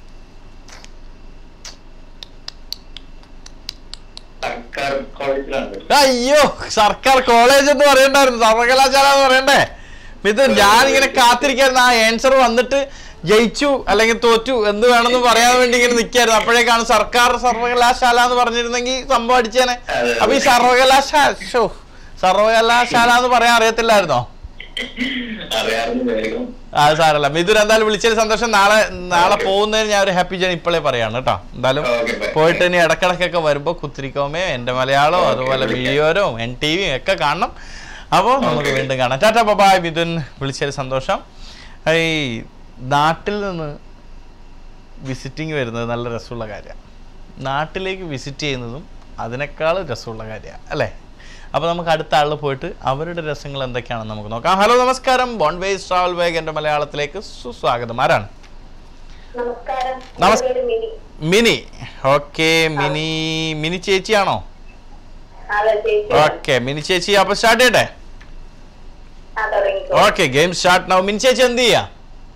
സർക്കാർ കോളേജിലാണ് അയ്യോ സർക്കാർ കോളേജ് എന്ന് പറയണ്ടായിരുന്നു സർവകലാശാല എന്ന് പറയണ്ടേ ഇത് ഞാനിങ്ങനെ കാത്തിരിക്കായിരുന്നു ആ ആൻസർ വന്നിട്ട് ജയിച്ചു അല്ലെങ്കിൽ തോറ്റു എന്ന് വേണമെന്ന് പറയാൻ വേണ്ടി ഇങ്ങനെ നിൽക്കായിരുന്നു അപ്പോഴേക്കാണ് സർക്കാർ സർവകലാശാല എന്ന് പറഞ്ഞിരുന്നെങ്കിൽ സംഭവം അടിച്ചേനെ അപ്പൊ ഈ സർവകലാശാല ഷോ സർവകലാശാല എന്ന് പറയാൻ അറിയത്തില്ലായിരുന്നോ അറിയാറുണ്ട് വേഗം അത് സാരല്ല മിഥുൻ എന്തായാലും വിളിച്ചതിൽ സന്തോഷം നാളെ നാളെ പോകുന്നതിന് ഞാൻ ഒരു ഹാപ്പി ജേണി ഇപ്പോഴേ പറയാണ് കേട്ടോ എന്തായാലും Okay, bye. പോയിട്ട് ഇനി ഇടക്കിടക്കൊക്കെ വരുമ്പോൾ കുത്തിരിക്കോമേ എൻ്റെ മലയാളവും അതുപോലെ വീഡിയോരും എൻ ടി വിയും ഒക്കെ കാണണം അപ്പോൾ നമുക്ക് വീണ്ടും കാണാം ടാറ്റ ബബായ് മിഥുൻ വിളിച്ചതിൽ സന്തോഷം ഈ നാട്ടിൽ നിന്ന് വിസിറ്റിംഗ് വരുന്നത് നല്ല രസമുള്ള കാര്യമാണ് നാട്ടിലേക്ക് വിസിറ്റ് ചെയ്യുന്നതും അതിനേക്കാൾ രസമുള്ള കാര്യമാണ് അല്ലേ അപ്പോൾ നമുക്ക് അടുത്ത ആളിൽ പോയിട്ട് അവരുടെ രസങ്ങൾ എന്തൊക്കെയാണെന്ന് നമുക്ക് നോക്കാം ഹലോ നമസ്കാരം ബോൺവേസ് ട്രാവൽ ബാഗ് എൻ്റെ മലയാളത്തിലേക്ക് സുസ്വാഗതം ആരാണ് നമസ്കാരം നമസ്- എൻ്റെ പേര് മിനി മിനി ഓക്കെ മിനി മിനി ചേച്ചിയാണോ അതെ ചേച്ചി ഓക്കെ മിനി ചേച്ചി അപ്പോൾ സ്റ്റാർട്ട് ചെയ്യട്ടെ ആ തുടങ്ങിക്കോ okay game start now Mini ചേച്ചി എന്ത് ചെയ്യാ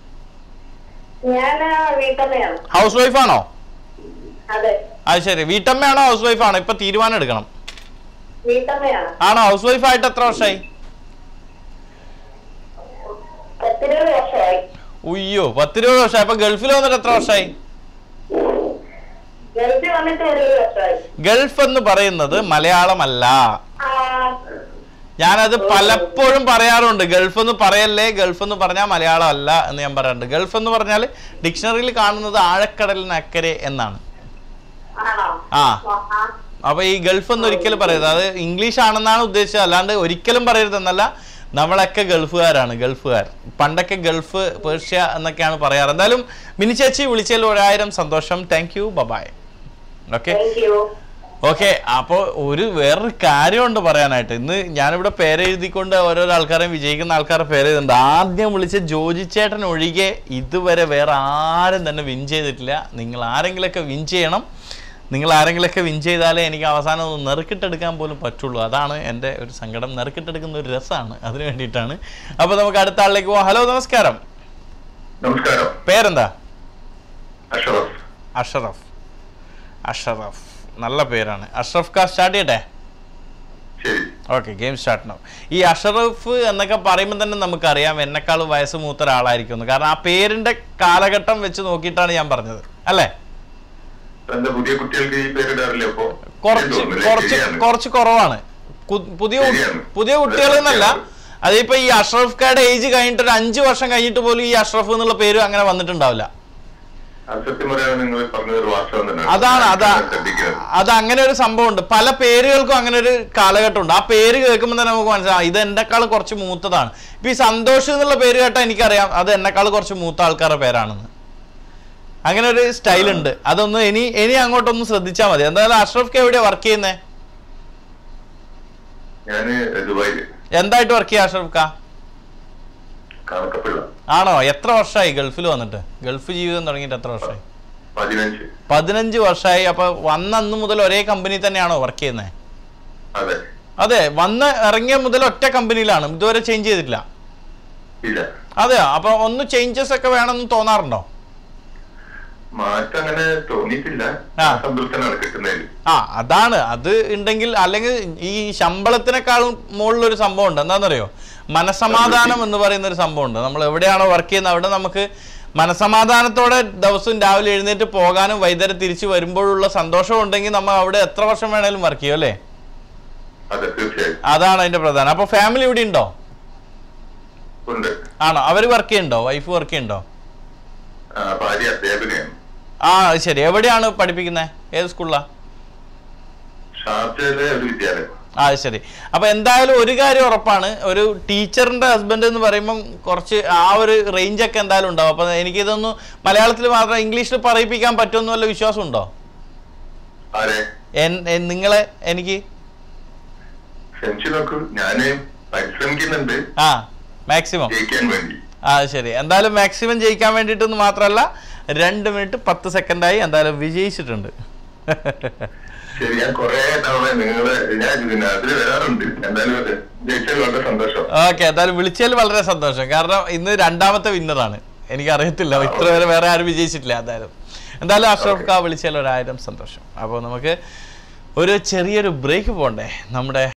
ഞാൻ വീട്ടമ്മയാണ് ഹൗസ് വൈഫ് ആണോ അതെ അത് ശരി വീട്ടമ്മയാണോ ഹൗസ് വൈഫ് ആണോ ഇപ്പൊ തീരുമാനം എടുക്കണം വീട്ടമ്മയാണ് ആണോ ഹൗസ് വൈഫ് ആയിട്ട് എത്ര വർഷമായി പത്തിരുപത് വർഷമായി ഉയ്യോ പത്തിരുപത് വർഷമായി അപ്പൊ ഗൾഫിൽ വന്നിട്ട് എത്ര വർഷമായി ഗൾഫിൽ വന്നിട്ട് ഇരുപത് വർഷമായി ഗൾഫ് എന്ന് പറയുന്നത് മലയാളമല്ല ആ ഞാനത് പലപ്പോഴും പറയാറുണ്ട് ഗൾഫ് എന്ന് പറയല്ലേ ഗൾഫ് എന്ന് പറഞ്ഞാൽ മലയാളം അല്ല എന്ന് ഞാൻ പറയാറുണ്ട് ഗൾഫ് എന്ന് പറഞ്ഞാൽ ഡിക്ഷണറിയിൽ കാണുന്നത് ആഴക്കടലിനക്കരെ എന്നാണ് ആണോ ആ ആ അപ്പൊ ഈ ഗൾഫ് എന്ന് ഒരിക്കലും പറയരുത് അത് ഇംഗ്ലീഷ് ആണെന്നാണ് ഉദ്ദേശിച്ചത് അല്ലാണ്ട് ഒരിക്കലും പറയരുതെന്നല്ല നമ്മളൊക്കെ ഗൾഫുകാരാണ് ഗൾഫുകാർ പണ്ടൊക്കെ ഗൾഫ് പേർഷ്യ എന്നൊക്കെയാണ് പറയാറ് എന്തായാലും മിനി ചേച്ചി വിളിച്ചതിൽ ഒരായിരം സന്തോഷം thank you bye bye okay thank you okay അപ്പോൾ ഒരു വേറൊരു കാര്യമുണ്ട് പറയാനായിട്ട് ഇന്ന് ഞാനിവിടെ പേരെഴുതിക്കൊണ്ട് ഓരോരോ ആൾക്കാരെയും വിജയിക്കുന്ന ആൾക്കാരെ പേരെഴുതുന്നുണ്ട് ആദ്യം വിളിച്ച ജോജി ചേട്ടൻ ഒഴികെ ഇതുവരെ വേറെ ആരും തന്നെ വിൻ ചെയ്തിട്ടില്ല നിങ്ങൾ ആരെങ്കിലുമൊക്കെ വിൻ ചെയ്യണം നിങ്ങൾ ആരെങ്കിലുമൊക്കെ വിൻ ചെയ്താലേ എനിക്ക് അവസാനം ഒന്ന് നെറുക്കിട്ടെടുക്കാൻ പോലും പറ്റുള്ളൂ അതാണ് എൻ്റെ ഒരു സങ്കടം നെറുക്കിട്ടെടുക്കുന്ന ഒരു രസമാണ് അതിന് വേണ്ടിയിട്ടാണ് അപ്പോൾ നമുക്ക് അടുത്ത ആളിലേക്ക് പോവാം ഹലോ നമസ്കാരം നമസ്കാരം പേരെന്താ അഷറഫ് അഷറഫ് അഷറഫ് നല്ല പേരാണ് അഷ്റഫ് കാ സ്റ്റാർട്ട് ചെയ്യട്ടെ ശരി ഓക്കെ ഗെയിം സ്റ്റാർട്ട് ആവും ഈ അഷറഫ് എന്നൊക്കെ പറയുമ്പോൾ തന്നെ നമുക്കറിയാം എന്നെക്കാളും വയസ്സ് മൂത്ത ഒരാളായിരിക്കും കാരണം ആ പേരിന്റെ കാലഘട്ടം വെച്ച് നോക്കിയിട്ടാണ് ഞാൻ പറഞ്ഞത് അല്ലേ എന്താ പുതിയ കുട്ടികൾക്ക് ഈ പേരിടാറില്ല അപ്പോ കുറച്ച് തോന്നുന്നില്ലേ? കുറച്ച് ശരിയാണ്. കുറച്ച് കുറവാണ് കു- പുതിയ കു- ശരിയാണ്. പുതിയ കുട്ടികൾ എന്നല്ല അതിപ്പോ ഈ അഷ്റഫ് ഖായുടെ ഏജ് കഴിഞ്ഞിട്ട് ഒരു അഞ്ച് വർഷം കഴിഞ്ഞിട്ട് പോലും ഈ അഷ്റഫ് എന്നുള്ള പേര് അങ്ങനെ വന്നിട്ടുണ്ടാവില്ല അത് സത്യം പറയാൻ നിങ്ങൾ പറഞ്ഞതൊരു വാസ്തവം തന്നെയാണ് അതാണ് അതാ ഞാൻ ശ്രദ്ധിക്കുന്നത്. അത് അങ്ങനെ ഒരു സംഭവം ഉണ്ട് പല പേരുകൾക്കും അങ്ങനെ ഒരു കാലഘട്ടം ഉണ്ട് ആ പേര് കേൾക്കുമ്പോൾ തന്നെ നമുക്ക് മനസ്സിലാവും ഇത് എന്നെക്കാൾ കുറച്ച് മൂത്തതാണ് ഇപ്പൊ ഈ സന്തോഷ് എന്നുള്ള പേര് കേട്ടാൽ എനിക്കറിയാം അത് എന്നെക്കാൾ കുറച്ച് മൂത്ത ആൾക്കാരുടെ പേരാണെന്ന് അങ്ങനെ ഒരു സ്റ്റൈൽ ഉണ്ട് അതൊന്ന് ഇനി ഇനി അങ്ങോട്ടൊന്ന് ശ്രദ്ധിച്ചാൽ മതി എന്തായാലും അഷ്റഫ് കെ എവിടെയാ വർക്ക് ചെയ്യുന്നത് ഞാന് ദുബായില് എന്തായിട്ട് വർക്ക് ചെയ്യാ അഷ്റഫ് ക കണക്കപ്പിള്ള ആണോ എത്ര വർഷമായി ഗൾഫിൽ വന്നിട്ട് ഗൾഫ് ജീവിതം തുടങ്ങിയിട്ട് എത്ര വർഷമായി പതിനഞ്ച് പതിനഞ്ച് വർഷമായി അപ്പൊ വന്ന അന്ന് മുതൽ ഒരേ കമ്പനി തന്നെയാണോ വർക്ക് ചെയ്യുന്നത് അതെ അതെ വന്ന് ഇറങ്ങിയ മുതൽ ഒറ്റ കമ്പനിയിലാണ് ഇതുവരെ ചേഞ്ച് ചെയ്തിട്ടില്ല ഇല്ല അതെയോ അപ്പൊ ഒന്ന് ചേഞ്ചസ് ഒക്കെ വേണമെന്ന് തോന്നാറുണ്ടോ മാറ്റം അങ്ങനെ തോന്നിയിട്ടില്ല ആ. സന്തോഷനാണ് കിട്ടുന്നതിൽ ആ അതാണ് അത് ഉണ്ടെങ്കിൽ അല്ലെങ്കിൽ ഈ ശമ്പളത്തിനേക്കാളും മുകളിലൊരു സംഭവം ഉണ്ട് എന്താണെന്നറിയോ മനസമാധാനം എന്ന് പറയുന്ന ഒരു സംഭവം ഉണ്ട് നമ്മൾ എവിടെയാണോ വർക്ക് ചെയ്യുന്നത് അവിടെ നമുക്ക് മനസമാധാനത്തോടെ ദിവസവും രാവിലെ എഴുന്നേറ്റ് പോകാനും വൈകുന്നേരം തിരിച്ചു വരുമ്പോഴുള്ള സന്തോഷം ഉണ്ടെങ്കിൽ നമ്മൾ അവിടെ എത്ര വർഷം വേണേലും വർക്ക് ചെയ്യും അല്ലേ അതെ തീർച്ചയായും അതാണ് അതിന്റെ പ്രധാനം അപ്പൊ ഫാമിലി ഇവിടെ ഉണ്ടോ ഉണ്ട് ആണോ അവര് വർക്ക് ചെയ്യുന്നുണ്ടോ വൈഫ് വർക്ക് ചെയ്യുന്നുണ്ടോ ആ, ഭാര്യ അധ്യാപികയാണ് ആ അത് ശരി എവിടെയാണ് പഠിപ്പിക്കുന്നത് ഏത് സ്കൂളിലാ ഷാർജയിലെ ഒരു വിദ്യാലയം ആ അത് ശരി അപ്പൊ എന്തായാലും ഒരു കാര്യം ഉറപ്പാണ് ഒരു ടീച്ചറിന്റെ ഹസ്ബൻഡ് എന്ന് പറയുമ്പം കുറച്ച് ആ ഒരു റേഞ്ച് ഒക്കെ എന്തായാലും ഉണ്ടാവും അപ്പൊ എനിക്കിതൊന്ന് മലയാളത്തിൽ മാത്രം ഇംഗ്ലീഷിൽ പറയിപ്പിക്കാൻ പറ്റുമെന്ന് വല്ല വിശ്വാസം ഉണ്ടോ ആരെ എൻ- എൻ- നിങ്ങളെ എനിക്ക് ശ്രമിച്ചു നോക്കൂ ഞാന് പരിശ്രമിക്കുന്നുണ്ട് ആ മാക്സിമം ജയിക്കാൻ വേണ്ടി ആ ശരി എന്തായാലും മാക്സിമം ജയിക്കാൻ വേണ്ടിയിട്ടെന്ന് മാത്രമല്ല രണ്ട് മിനിറ്റ് പത്ത് സെക്കൻഡായി എന്തായാലും വിജയിച്ചിട്ടുണ്ട് ശരി ഞാൻ കുറെ തവണ നിങ്ങള് ഞാൻ പിന്നെ അതിൽ വരാറുണ്ട് എന്തായാലും ജയിച്ചതിൽ വളരെ സന്തോഷം ഓക്കെ എന്തായാലും വിളിച്ചതിൽ വളരെ സന്തോഷം കാരണം ഇന്ന് രണ്ടാമത്തെ വിന്നറാണ് എനിക്കറിയത്തില്ല ഇത്ര വരെ വേറെ ആരും വിജയിച്ചിട്ടില്ല എന്തായാലും എന്തായാലും അഷ്റഫ് ഖാ വിളിച്ചതിൽ ഒരായിരം സന്തോഷം അപ്പോൾ നമുക്ക് ഒരു ചെറിയൊരു ബ്രേക്ക് പോകണ്ടേ നമ്മുടെ